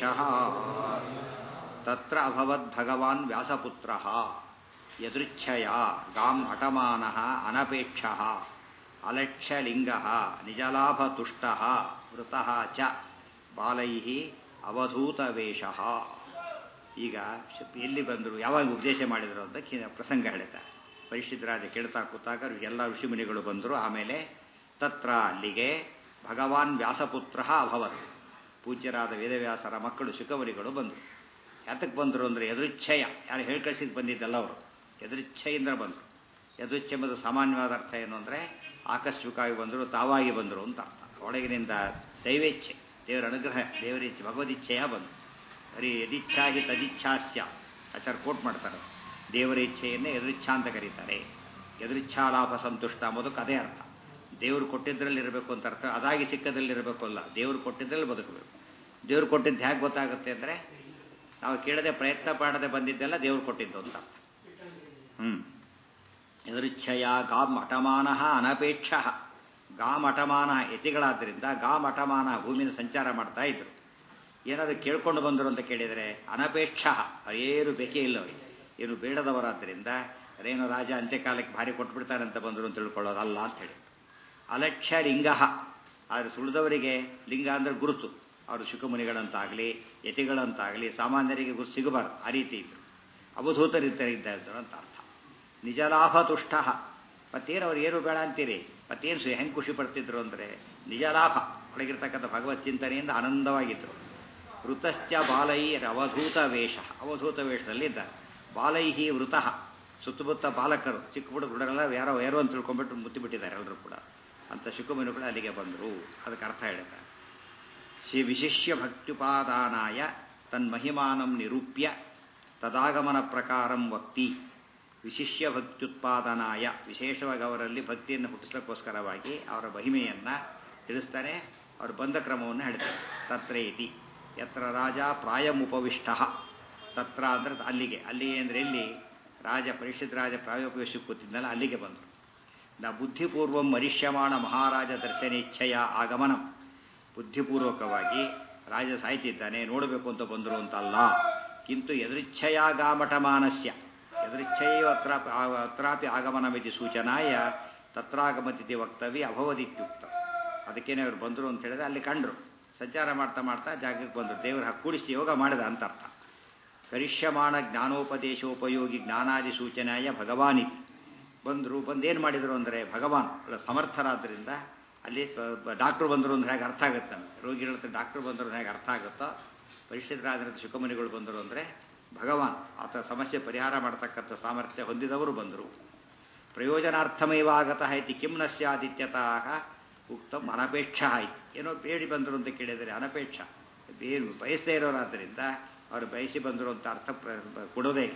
ತತ್ರ ಅಭವದ್ ಭಗವಾನ್ ವ್ಯಾಸಪುತ್ರ ಯದೃಚ್ಛಯ ಗಾಂ ಅಟಮಾನ ಅನಪೇಕ್ಷ ಅಲಕ್ಷ್ಯಲಿಂಗ ನಿಜಲಾಭತುಷ್ಟ ಮೃತ ಚ ಬಾಲೈ ಅವಧೂತವೇಷ ಈಗ ಎಲ್ಲಿ ಬಂದರು ಯಾವಾಗ ಉಪದೇಶ ಮಾಡಿದರು ಅಂತ ಪ್ರಸಂಗ ಹೇಳ್ತಾರೆ ಪರಿಶುದ್ಧರಾಜ ಕೇಳ್ತಾ ಕೂತಾಗ ಎಲ್ಲ ಋಷಿಮುನಿಗಳು ಬಂದರು ಆಮೇಲೆ ತತ್ರ ಅಲ್ಲಿಗೆ ಭಗವಾನ್ ವ್ಯಾಸಪುತ್ರ ಅಭವತ್ ಪೂಜ್ಯರಾದ ವೇದವ್ಯಾಸರ ಮಕ್ಕಳು ಶುಕವರಿಗಳು ಬಂದರು ಯಾತಕ್ಕೆ ಬಂದರು ಅಂದರೆ ಎದುರಿಚ್ಛಯ ಯಾರು ಹೇಳಿ ಕಳಿಸಿದ್ದು ಬಂದಿದ್ದಲ್ಲ ಅವರು ಎದುರಿಚ್ಛೆಯಿಂದ ಬಂದರು ಎದುರಿಚ್ಛೆ ಎಂಬುದು ಸಾಮಾನ್ಯವಾದ ಅರ್ಥ ಏನು ಅಂದರೆ ಆಕಸ್ಮಿಕವಾಗಿ ಬಂದರು ತಾವಾಗಿ ಬಂದರು ಅಂತ ಅರ್ಥ ಒಳಗಿನಿಂದ ದೈವೇಚ್ಛೆ ದೇವರ ಅನುಗ್ರಹ ದೇವರಿಚ್ಛೆ ಭಗವದಿಚ್ಛೆಯ ಬಂದು ಬರೀ ಯದಿಚ್ಛಾಗಿ ತದಿಚ್ಛಾಸ್ಯ ಆಚಾರ ಕೋಟ್ ಮಾಡ್ತಾರೆ ದೇವರ ಇಚ್ಛೆಯನ್ನೇ ಎದುರಿಚ್ಛಾ ಅಂತ ಕರೀತಾರೆ ಎದುರಿಚ್ಛಾ ಲಾಭ ಸಂತುಷ್ಟ ಅಂಬೋದಕ್ಕೆ ಅದೇ ಅರ್ಥ ದೇವರು ಕೊಟ್ಟಿದ್ದರಲ್ಲಿ ಇರಬೇಕು ಅಂತ ಅರ್ಥ ಅದಾಗಿ ಸಿಕ್ಕದಲ್ಲಿ ಇರಬೇಕು ಅಲ್ಲ ದೇವರು ಕೊಟ್ಟಿದ್ರಲ್ಲಿ ಬದುಕಬೇಕು ದೇವ್ರು ಕೊಟ್ಟಿದ್ದು ಹೇಗೆ ಗೊತ್ತಾಗುತ್ತೆ ಅಂದರೆ ನಾವು ಕೇಳದೆ ಪ್ರಯತ್ನ ಮಾಡದೆ ಬಂದಿದ್ದೆಲ್ಲ ದೇವ್ರು ಕೊಟ್ಟಿದ್ದು ಅಂತ ಹ್ಞೂ ಎದುರಿಚ್ಛಯ ಗಾಮ್ ಅಟಮಾನ ಅನಪೇಕ್ಷ ಗಾಮ್ ಅಟಮಾನ ಯತಿಗಳಾದ್ದರಿಂದ ಗಾಮ್ ಅಟಮಾನ ಭೂಮಿನ ಸಂಚಾರ ಮಾಡ್ತಾ ಇದ್ರು ಏನಾದರೂ ಕೇಳ್ಕೊಂಡು ಬಂದರು ಅಂತ ಕೇಳಿದರೆ ಅನಪೇಕ್ಷ ಏನು ಬೇಕೇ ಇಲ್ಲ ಅವರಿಗೆ ಏನು ಬೇಡದವರಾದ್ದರಿಂದ ಅದೇನೋ ರಾಜ ಅಂತ್ಯಕಾಲಕ್ಕೆ ಭಾರಿ ಕೊಟ್ಬಿಡ್ತಾರೆ ಅಂತ ಬಂದರು ಅಂತ ತಿಳ್ಕೊಳ್ಳೋದಲ್ಲ ಅಂತ ಹೇಳಿ ಅಲಕ್ಷ್ಯ ಲಿಂಗ ಆದರೆ ಸುಳಿದವರಿಗೆ ಲಿಂಗ ಅಂದರೆ ಗುರುತು ಅವರು ಶುಕಮುನಿಗಳಂತಾಗಲಿ ಯತಿಗಳಂತಾಗಲಿ ಸಾಮಾನ್ಯರಿಗೆ ಗುರು ಸಿಗಬಾರ್ದು ಆ ರೀತಿ ಇದ್ದರು ಅವಧೂತರಿದ್ದರು ಅಂತ ಅರ್ಥ ನಿಜಲಾಭ ತುಷ್ಟ ಮತ್ತೇನು ಅವ್ರು ಏನು ಬೇಡ ಅಂತೀರಿ ಮತ್ತೇನು ಸು ಹೆಂಗೆ ಖುಷಿ ಪಡ್ತಿದ್ರು ಅಂದರೆ ನಿಜಲಾಭ ಒಳಗಿರ್ತಕ್ಕಂಥ ಭಗವತ್ ಚಿಂತನೆಯಿಂದ ಆನಂದವಾಗಿದ್ದರು ವೃತಶ್ಚ ಬಾಲೈ ಅವಧೂತ ವೇಷ ಅವಧೂತ ವೇಷದಲ್ಲಿದ್ದಾರೆ ಬಾಲೈಹಿ ವೃತಃ ಸುತ್ತಮುತ್ತ ಬಾಲಕರು ಚಿಕ್ಕ ಹುಡುಗ ಹುಡುಗರೆಲ್ಲ ಯಾರೋ ಯಾರೋ ಅಂತ ತಿಳ್ಕೊಂಡ್ಬಿಟ್ಟು ಮುತ್ತಿಬಿಟ್ಟಿದ್ದಾರೆ ಎಲ್ಲರೂ ಕೂಡ ಅಂತ ಶುಕಮುನಿ ಕೂಡ ಅಲ್ಲಿಗೆ ಬಂದರು ಅದಕ್ಕೆ ಅರ್ಥ ಹೇಳ್ತಾರೆ ಶ್ರೀ ವಿಶಿಷ್ಯ ಭಕ್ತ್ಯುಪಾದಾನಾಯ ತನ್ಮಹಿಮಾನಂ ನಿರೂಪ್ಯ ತದಾಗಮನ ಪ್ರಕಾರಂ ವಕ್ತಿ ವಿಶಿಷ್ಯ ಭಕ್ತ್ಯುತ್ಪಾದನಾಯ ವಿಶೇಷವಾಗಿ ಅವರಲ್ಲಿ ಭಕ್ತಿಯನ್ನು ಹುಟ್ಟಿಸಲಿಕ್ಕೋಸ್ಕರವಾಗಿ ಅವರ ಮಹಿಮೆಯನ್ನು ತಿಳಿಸ್ತಾನೆ ಅವರು ಬಂದ ಕ್ರಮವನ್ನು ಹೇಳ್ತಾರೆ ತತ್ರ ಇತಿ ಯತ್ರ ರಾಜ ಪ್ರಾಯಮುಪವಿಷ್ಟ ತತ್ರ ಅಂದರೆ ಅಲ್ಲಿಗೆ ಅಲ್ಲಿಗೆ ಅಂದರೆ ಎಲ್ಲಿ ರಾಜ ಪರಿಷತ್ ರಾಜ ಪ್ರಾಯೋಪವೇಶಕ್ಕೆ ಕೂತಿದ್ನಲ್ಲ ಅಲ್ಲಿಗೆ ಬಂದರು ನ ಬುದ್ಧಿಪೂರ್ವಂ ಮರಿಷ್ಯಮಾಣ ಮಹಾರಾಜ ದರ್ಶನೇಚ್ಛೆಯ ಆಗಮನಂ ಬುದ್ಧಿಪೂರ್ವಕವಾಗಿ ರಾಜ ಸಾಯ್ತಿದ್ದಾನೆ ನೋಡಬೇಕು ಅಂತ ಬಂದರು ಅಂತಲ್ಲ ಕಿಂತು ಎದೃಚ್ಛಯಾಗಾಮಠಮಾನಸ್ಯ ಎದೃಚ್ಛೆಯೋ ಅತ್ರ ಅತ್ರಾಪಿ ಆಗಮನಮಿತಿ ಸೂಚನಾಯ ತತ್ರಾಗಮತಿಥಿ ವಕ್ತವ್ಯ ಅಭವದಿತ್ಯುಕ್ತ ಅದಕ್ಕೇನೆ ಅವ್ರು ಬಂದರು ಅಂತ ಹೇಳಿದ್ರೆ ಅಲ್ಲಿ ಕಂಡ್ರು ಸಂಚಾರ ಮಾಡ್ತಾ ಮಾಡ್ತಾ ಜಾಗಕ್ಕೆ ಬಂದರು ದೇವರ ಕೂಡಿಸಿ ಯೋಗ ಮಾಡಿದ ಅಂತ ಅರ್ಥ ಕರಿಷ್ಯಮಾಣ ಜ್ಞಾನೋಪದೇಶೋಪಯೋಗಿ ಜ್ಞಾನಾದಿ ಸೂಚನೆಯ ಭಗವಾನಿತಿ ಬಂದರು ಬಂದೇನು ಮಾಡಿದರು ಅಂದರೆ ಭಗವಾನ್ ಸಮರ್ಥರಾದ್ದರಿಂದ ಅಲ್ಲಿ ಡಾಕ್ಟ್ರು ಬಂದರು ಅಂದ್ರೆ ಹೇಗೆ ಅರ್ಥ ಆಗುತ್ತೆ ನಮಗೆ ರೋಗಿಗಳ ಹತ್ರ ಡಾಕ್ಟ್ರು ಬಂದರು ಹೇಗೆ ಅರ್ಥ ಆಗುತ್ತೋ ಪರಿಶುದ್ಧರಾದ ಶುಕಮುನಿಗಳು ಬಂದರು ಅಂದರೆ ಭಗವಾನ್ ಆತ ಸಮಸ್ಯೆ ಪರಿಹಾರ ಮಾಡತಕ್ಕಂಥ ಸಾಮರ್ಥ್ಯ ಹೊಂದಿದವರು ಬಂದರು ಪ್ರಯೋಜನಾರ್ಥಮೇವ ಆಗತಃ ಇತಿ ಕಿಂ ನ ಸ್ಯಾದಿತ್ಯತಃ ಉಕ್ತಂ ಅನಪೇಕ್ಷ ಆಯ್ತು ಏನೋ ಬೇಡಿ ಬಂದರು ಅಂತ ಕೇಳಿದರೆ ಅನಪೇಕ್ಷ ಬೇರು ಬಯಸದೇ ಇರೋರಾದ್ದರಿಂದ ಅವರು ಬಯಸಿ ಬಂದರು ಅಂತ ಅರ್ಥ ಕೊಡೋದೇ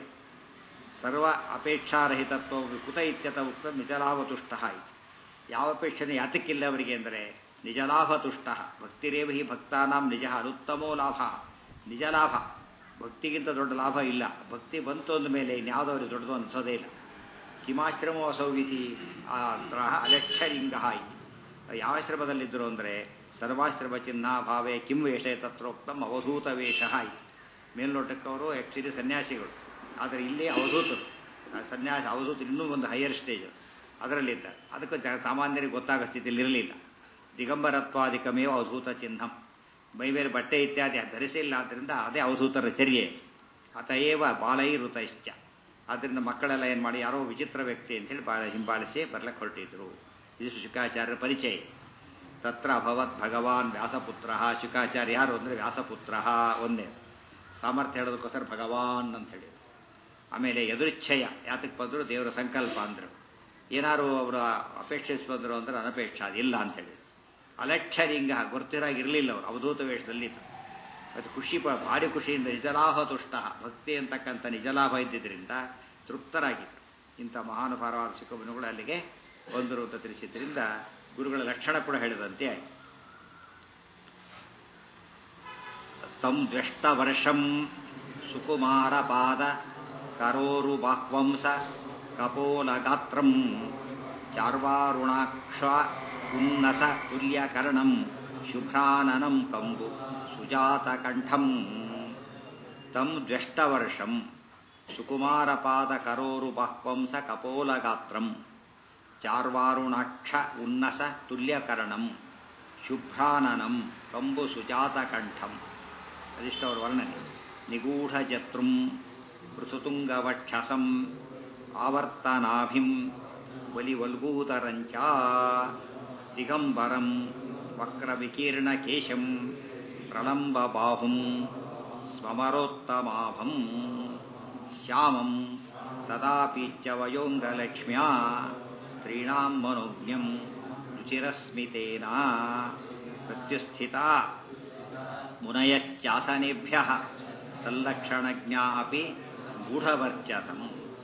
ಸರ್ವ ಅಪೇಕ್ಷಾರಹಿತತ್ವ ಕುತ ಇತ್ಯತ ಉಕ್ತ ನಿಜಲಾಭತುಷ್ಟ ಆಯಿತು ಯಾವ ಅಪೇಕ್ಷಣೆ ಯಾತಕ್ಕಿಲ್ಲ ಅವರಿಗೆ ಅಂದರೆ ನಿಜಲಾಭತುಷ್ಟ ಭಕ್ತಿರೇವ ಹಿ ಭಕ್ತಾನಾಂ ನಿಜ ಅನುತ್ತಮೋ ಲಾಭ ನಿಜ ಲಾಭ ಭಕ್ತಿಗಿಂತ ದೊಡ್ಡ ಲಾಭ ಇಲ್ಲ ಭಕ್ತಿ ಬಂತು ಅಂದ ಮೇಲೆ ಇನ್ಯಾವುದೋ ಅವ್ರಿಗೆ ದೊಡ್ಡದು ಅನಿಸೋದೇ ಇಲ್ಲ ಕಿಮಾಶ್ರಮೋ ಅಸೌವಿಧಿ ಆ ಅಲಕ್ಷಲಿಂಗ ಆಯಿತು ಯಾವ ಆಶ್ರಮದಲ್ಲಿದ್ದರು ಅಂದರೆ ಸರ್ವಾಶ್ರಮ ಚಿಹ್ನ ಭಾವೇ ಕಿಂ ವೇಷ ತತ್ರೋಕ್ತಂ ಅವಧೂತ ವೇಷ ಆಯಿತು ಮೇಲ್ನೋಟಕ್ಕವರು ಆ್ಯಕ್ಚುಲಿ ಸನ್ಯಾಸಿಗಳು ಆದರೆ ಇಲ್ಲಿ ಅವಧೂತರು ಸನ್ಯಾಸ ಅವಧೂತ ಇನ್ನೂ ಒಂದು ಹೈಯರ್ ಸ್ಟೇಜ್ ಅದರಲ್ಲಿದ್ದ ಅದಕ್ಕೆ ಜ ಸಾಮಾನ್ಯರಿಗೆ ಗೊತ್ತಾಗೋ ಸ್ಥಿತಿಯಲ್ಲಿ ಇರಲಿಲ್ಲ ದಿಗಂಬರತ್ವಾದಿಕಮೇವ ಅವಧೂತ ಚಿಹ್ನಂ ಮೈ ಮೇಲೆ ಬಟ್ಟೆ ಇತ್ಯಾದಿ ಧರಿಸಿಲ್ಲ ಆದ್ದರಿಂದ ಅದೇ ಅವಧೂತರ ಚರ್ಯೆ ಅತಏವ ಬಾಲೈ ಋತೈಶ್ಚ ಆದ್ದರಿಂದ ಮಕ್ಕಳೆಲ್ಲ ಏನು ಮಾಡಿ ಯಾರೋ ವಿಚಿತ್ರ ವ್ಯಕ್ತಿ ಅಂತೇಳಿ ಬಾ ಹಿಂಬಾಲಿಸಿ ಬರ್ಲಕ್ಕೆ ಹೊರಟಿದ್ರು ಇದು ಶುಕಾಚಾರ್ಯರ ಪರಿಚಯ ತತ್ರ ಅಭವತ್ ಭಗವಾನ್ ವ್ಯಾಸಪುತ್ರ ಶುಕಾಚಾರ್ಯ ಯಾರು ಅಂದರೆ ವ್ಯಾಸಪುತ್ರ ಒಂದೇ ಸಾಮರ್ಥ್ಯ ಹೇಳೋದಕ್ಕೋಸ್ಕರ ಭಗವಾನ್ ಅಂತ ಹೇಳಿದ್ರು ಆಮೇಲೆ ಎದುರಿಚ್ಛಯ ಯಾತಕ್ಕೆ ಬಂದರು ದೇವರ ಸಂಕಲ್ಪ ಅಂದರು ಏನಾರು ಅವರು ಅಪೇಕ್ಷಿಸಿ ಬಂದರು ಅಂದ್ರೆ ಅನಪೇಕ್ಷ ಅದಿಲ್ಲ ಅಂತೇಳಿ ಅಲಕ್ಷರಿಂಗ ಗೊತ್ತಿರಾಗಿರಲಿಲ್ಲ ಅವರು ಅವಧೂತ ವೇಷದಲ್ಲಿದ್ದರು ಅದು ಖುಷಿ ಪ ಭಾರಿ ಖುಷಿಯಿಂದ ನಿಜಲಾಭ ತುಷ್ಟ ಭಕ್ತಿ ಅಂತಕ್ಕಂಥ ನಿಜಲಾಭ ಇದ್ದಿದ್ದರಿಂದ ತೃಪ್ತರಾಗಿದ್ದರು ಇಂಥ ಮಹಾನುಭಾರವಾದ ಶಿಖಮುನಿಗಳು ಅಲ್ಲಿಗೆ ಬಂದರು ಅಂತ ತಿಳಿಸಿದ್ರಿಂದ ಗುರುಗಳ ಲಕ್ಷಣ ಕೂಡ ಹೇಳಿದಂತೆ ಆಯಿತು ತಂ ದ್ವೆಷ್ಟ ವರ್ಷಂ ಸುಕುಮಾರ ಪಾದ ಕರೋರು ಬಾಹ್ವಂಸ ಕಪೋಲಗಾತ್ರಂ ಚಾರ್ವಾರುಣಾಕ್ಷ ಉನ್ನಸ ತುಲ್ಯಕರ್ಣಂ ಶುಭ್ರಾನನಂ ಕಂಬು ಸುಜಾತಕಂಠಂ ತಂ ದ್ವೆಷ್ಟವರ್ಷಂ ಸುಕುಮಾರಪಾದ ಕರೋರು ಬಾಹ್ವಂಸ ಕಪೋಲಗಾತ್ರಂ ಚಾರ್ವಾರುಣಾಕ್ಷ ಉನ್ನಸ ತುಲ್ಯಕರ್ಣಂ ಶುಭ್ರಾನನಂ ಕಂಬು ಸುಜಾತಕಂಠಂ ಅದಿಷ್ಟು ಅವ್ರ ವರ್ಣನೆ ನಿಗೂಢಜತೃಂ ಪೃಥುತುಂಗವಕ್ಷಸಂ ಆವರ್ತನಾಭಿಂ ಬಲಿವಲ್ಗೂತರಂಚ ದಿಗಂಬರಂ ವಕ್ರವಿಕೀರ್ಣಕೇಶಂ ಪ್ರಲಂಬಬಾಹುಂ ಸ್ವಮರೋತ್ತಮಾಭಂ ಶ್ಯಾಮಂ ಸದಾಪೀಚ್ಯವಯೋಂಗಲಕ್ಷ್ಮ್ಯಾ ಸ್ತ್ರೀಣಾಂ ಮನೋಜ್ಞಂ ರುಚಿರಸ್ಮಿತೇನ ಪ್ರತ್ಯುಸ್ಥಿತಾ ಮುನಯಶ್ಚಾಸನೇಭ್ಯ ತಲ್ಲಕ್ಷಣಜ್ಞಾ ಅಪಿ ಗೂಢವರ್ಚಸಂ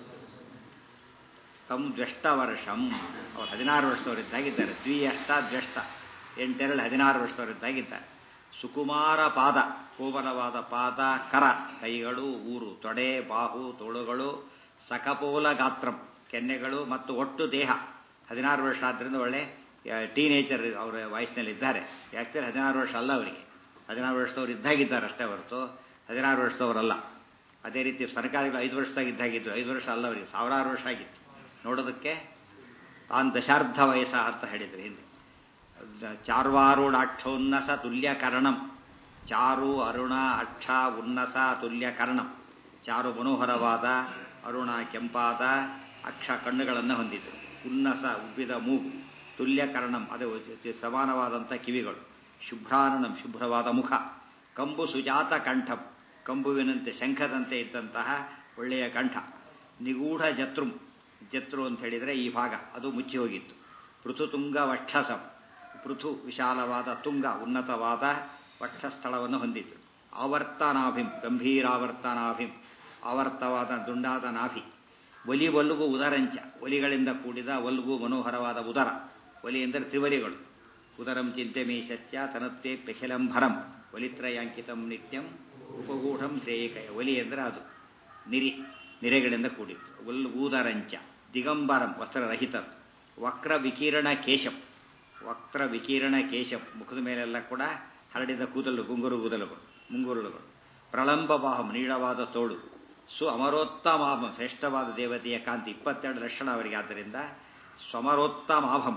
ತಂ ದ್ವೆಷ್ಟವರ್ಷಂ ಅವರು ಹದಿನಾರು ವರ್ಷದವರಿದ್ದಾಗಿದ್ದಾರೆ ದ್ವಿಯಷ್ಟ ದ್ವೆಷ್ಟ ಎಂಟೆರಡು ಹದಿನಾರು ವರ್ಷದವರಿದ್ದಾಗಿದ್ದಾರೆ ಸುಕುಮಾರ ಪಾದ ಕೋಮಲವಾದ ಪಾದ ಕರ ಕೈಗಳು ಊರು ತೊಡೆ ಬಾಹು ತೋಳುಗಳು ಸಕಪೋಲ ಗಾತ್ರಂ ಕೆನ್ನೆಗಳು ಮತ್ತು ಒಟ್ಟು ದೇಹ ಹದಿನಾರು ವರ್ಷ ಆದ್ದರಿಂದ ಒಳ್ಳೆ ಟೀನೇಜರ್ ಅವರ ವಯಸ್ಸಿನಲ್ಲಿದ್ದಾರೆ ಯಾಕೆ ಹದಿನಾರು ವರ್ಷ ಅಲ್ಲ ಅವರಿಗೆ ಹದಿನಾರು ವರ್ಷದವ್ರು ಇದ್ದಾಗಿದ್ದಾರೆ ಅಷ್ಟೇ ಹೊರತು ಹದಿನಾರು ವರ್ಷದವರಲ್ಲ ಅದೇ ರೀತಿ ಸರ್ಕಾರಗಳು ಐದು ವರ್ಷದಾಗ ಇದ್ದಾಗಿದ್ದು ಐದು ವರ್ಷ ಅಲ್ಲ ಅವರಿಗೆ ಸಾವಿರಾರು ವರ್ಷ ಆಗಿತ್ತು ನೋಡೋದಕ್ಕೆ ತಾನು ದಶಾರ್ಧ ವಯಸ್ಸ ಅಂತ ಹೇಳಿದ್ರು ಹಿಂದೆ ಚಾರ್ವಾರುಣಾಕ್ಷೋನ್ನಸ ತುಲ್ಯಕರ್ಣಂ ಚಾರು ಅರುಣ ಅಕ್ಷ ಉನ್ನಸ ತುಲ್ಯಕರ್ಣಂ ಚಾರು ಮನೋಹರವಾದ ಅರುಣ ಕೆಂಪಾದ ಅಕ್ಷ ಕಣ್ಣುಗಳನ್ನು ಹೊಂದಿದ್ರು ಉನ್ನಸ ಉಬ್ಬಿದ ಮೂಗು ತುಲ್ಯಕರ್ಣಂ ಅದು ಸಮಾನವಾದಂಥ ಕಿವಿಗಳು ಶುಭ್ರಾನನಂ ಶುಭ್ರವಾದ ಮುಖ ಕಂಬು ಸುಜಾತ ಕಂಠಂ ಕಂಬುವಿನಂತೆ ಶಂಖದಂತೆ ಇದ್ದಂತಹ ಒಳ್ಳೆಯ ಕಂಠ ನಿಗೂಢ ಜತ್ರುಂ ಜತ್ರು ಅಂತ ಹೇಳಿದರೆ ಈ ಭಾಗ ಅದು ಮುಚ್ಚಿ ಹೋಗಿತ್ತು ಪೃಥುತುಂಗ ವಕ್ಷಸಂ ಪೃಥು ವಿಶಾಲವಾದ ತುಂಗ ಉನ್ನತವಾದ ವಕ್ಷಸ್ಥಳವನ್ನು ಹೊಂದಿತ್ತು ಆವರ್ತನಾಭಿಂ ಗಂಭೀರಾವರ್ತನಾಭಿಂ ಆವರ್ತವಾದ ದುಂಡಾದ ನಾಭಿ ಒಲಿ ಒಲ್ಗು ಉದರಂಚ ಒಲಿಗಳಿಂದ ಕೂಡಿದ ಒಲ್ಗು ಮನೋಹರವಾದ ಉದರ ಒಲಿ ಎಂದರೆ ತ್ರಿವಲಿಗಳು ಉದರಂ ಚಿಂತೆಮೀಶತ್ಯ ತನತ್ತೆ ಪೆಖಿಲಂಭರಂ ಒಲಿತ್ರಯಾಂಕಿತಂ ನಿತ್ಯಂ ಉಪಗೂಢಂ ಶ್ರೇಯಕಯ ಒಲಿ ಎಂದರೆ ಅದು ನಿರಿ ನಿರೆಗಳಿಂದ ಕೂಡಿತ್ತು ಒಲ್ ಊದರಂಚ ದಿಗಂಬರಂ ವಸ್ತ್ರರಹಿತ ವಕ್ರ ವಿಕಿರಣ ಕೇಶಂ ವಕ್ರ ವಿಕಿರಣ ಕೇಶಂ ಮುಖದ ಮೇಲೆಲ್ಲ ಕೂಡ ಹರಡಿದ ಕೂದಲು ಗುಂಗುರು ಕೂದಲುಗಳು ಮುಂಗುರುಳುಗಳು ಪ್ರಳಂಬವಾಹಂ ನೀಳವಾದ ತೋಳು ಸು ಅಮರೋತ್ತಮಾಭಂ ಶ್ರೇಷ್ಠವಾದ ದೇವತೆಯ ಕಾಂತಿ ಇಪ್ಪತ್ತೆರಡು ಲಕ್ಷಣ ಅವರಿಗೆ ಆದ್ದರಿಂದ ಸ್ವಮರೋತ್ತಮಾಭಂ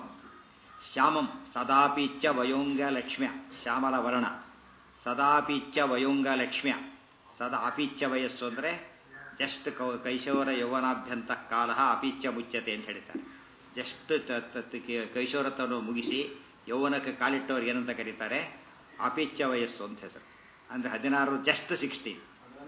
ಶ್ಯಾಮಂ ಸದಾಪಿಚ್ಚ ವಯೋಂಗ ಲಕ್ಷ್ಮ್ಯ ಶ್ಯಾಮಲ ವರ್ಣ ಸದಾಪಿಚ್ಚ ವಯೋಂಗ ಲಕ್ಷ್ಮ್ಯ ಸದಾ ಅಪಿಚ್ಚ ವಯಸ್ಸು ಅಂದರೆ ಜಸ್ಟ್ ಕೈಶೋರ ಯೌವನಾಭ್ಯಂತ ಕಾಲ ಅಪಿಚ್ಚ ಮುಚ್ಚತೆ ಅಂತ ಹೇಳ್ತಾರೆ ಜಸ್ಟ್ ಕೈಶೋರತವನ್ನು ಮುಗಿಸಿ ಯೌವನಕ್ಕೆ ಕಾಲಿಟ್ಟವ್ರಿಗೆ ಏನಂತ ಕರೀತಾರೆ ಅಪಿಚ್ಚ ವಯಸ್ಸು ಅಂತ ಹೆಸರು ಅಂದರೆ ಹದಿನಾರು ಜಸ್ಟ್ ಸಿಕ್ಸ್ಟೀನ್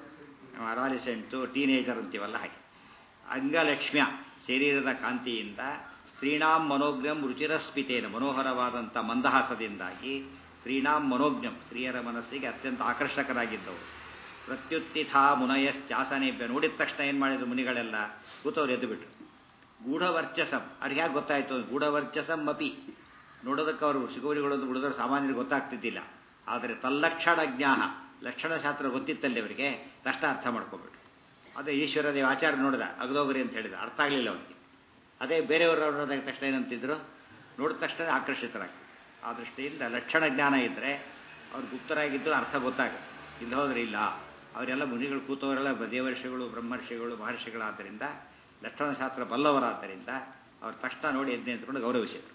ಅಡಾಲಿಸೆಂಟು ಟೀನೇಜರ್ ಅಂತೀವಲ್ಲ ಹಾಗೆ ಅಂಗಲಕ್ಷ್ಮ್ಯ ಶರೀರದ ಕಾಂತಿಯಿಂದ ಸ್ತ್ರೀಣಾಂ ಮನೋಜ್ಞಂ ರುಚಿರಸ್ಮಿತೇನ ಮನೋಹರವಾದಂಥ ಮಂದಹಾಸದಿಂದಾಗಿ ಸ್ತ್ರೀಣಾಂ ಮನೋಜ್ಞಂ ಸ್ತ್ರೀಯರ ಮನಸ್ಸಿಗೆ ಅತ್ಯಂತ ಆಕರ್ಷಕರಾಗಿದ್ದವು ಪ್ರತ್ಯುತ್ಥಿತ ಮುನಯಶ್ಚಾಸನೇಭ್ಯ ನೋಡಿದ ತಕ್ಷಣ ಏನು ಮಾಡಿದ್ರು ಮುನಿಗಳೆಲ್ಲ ಕೂತವ್ರು ಎದ್ದು ಬಿಟ್ರು ಗೂಢವರ್ಚಸಂ ಅವ್ರಿಗೆ ಯಾಕೆ ಗೊತ್ತಾಯಿತು ಗೂಢವರ್ಚಸಂ ಅಪಿ ನೋಡೋದಕ್ಕೆ ಅವರು ಶಿಗೋರಿಗಳು ಹುಡುಗರು ಸಾಮಾನ್ಯರಿಗೆ ಗೊತ್ತಾಗ್ತಿದ್ದಿಲ್ಲ ಆದರೆ ತಲ್ಲಕ್ಷಣ ಜ್ಞಾನ ಲಕ್ಷಣಶಾಸ್ತ್ರ ಗೊತ್ತಿತ್ತಲ್ಲಿ ಅವರಿಗೆ ತಕ್ಷಣ ಅರ್ಥ ಮಾಡ್ಕೊಬಿಟ್ರು ಅದೇ ಈಶ್ವರ ದೇವ ಆಚಾರ್ಯ ನೋಡಿದ ಅಗದೋಗರಿ ಅಂತ ಹೇಳಿದ ಅರ್ಥ ಆಗಲಿಲ್ಲ ಅವನಿಗೆ ಅದೇ ಬೇರೆಯವರು ನೋಡಿದಾಗ ತಕ್ಷಣ ಏನಂತಿದ್ರು ನೋಡಿದ ತಕ್ಷಣ ಆಕರ್ಷಿತರಾಗ್ತದೆ ಆ ದೃಷ್ಟಿಯಿಂದ ಲಕ್ಷಣ ಜ್ಞಾನ ಇದ್ದರೆ ಅವ್ರು ಗುಪ್ತರಾಗಿದ್ದು ಅರ್ಥ ಗೊತ್ತಾಗುತ್ತೆ ಇಲ್ಲಿ ಹೋದ್ರೆ ಇಲ್ಲ ಅವರೆಲ್ಲ ಮುನಿಗಳು ಕೂತವರೆಲ್ಲ ದೇವರ್ಷಿಗಳು ಬ್ರಹ್ಮರ್ಷಿಗಳು ಮಹರ್ಷಿಗಳಾದ್ದರಿಂದ ಲಕ್ಷಣಶಾಸ್ತ್ರ ಬಲ್ಲವರಾದ್ದರಿಂದ ಅವ್ರ ತಕ್ಷಣ ನೋಡಿ ಎದ್ದು ನಿಂತ್ಕೊಂಡು ಗೌರವಿಸಿದರು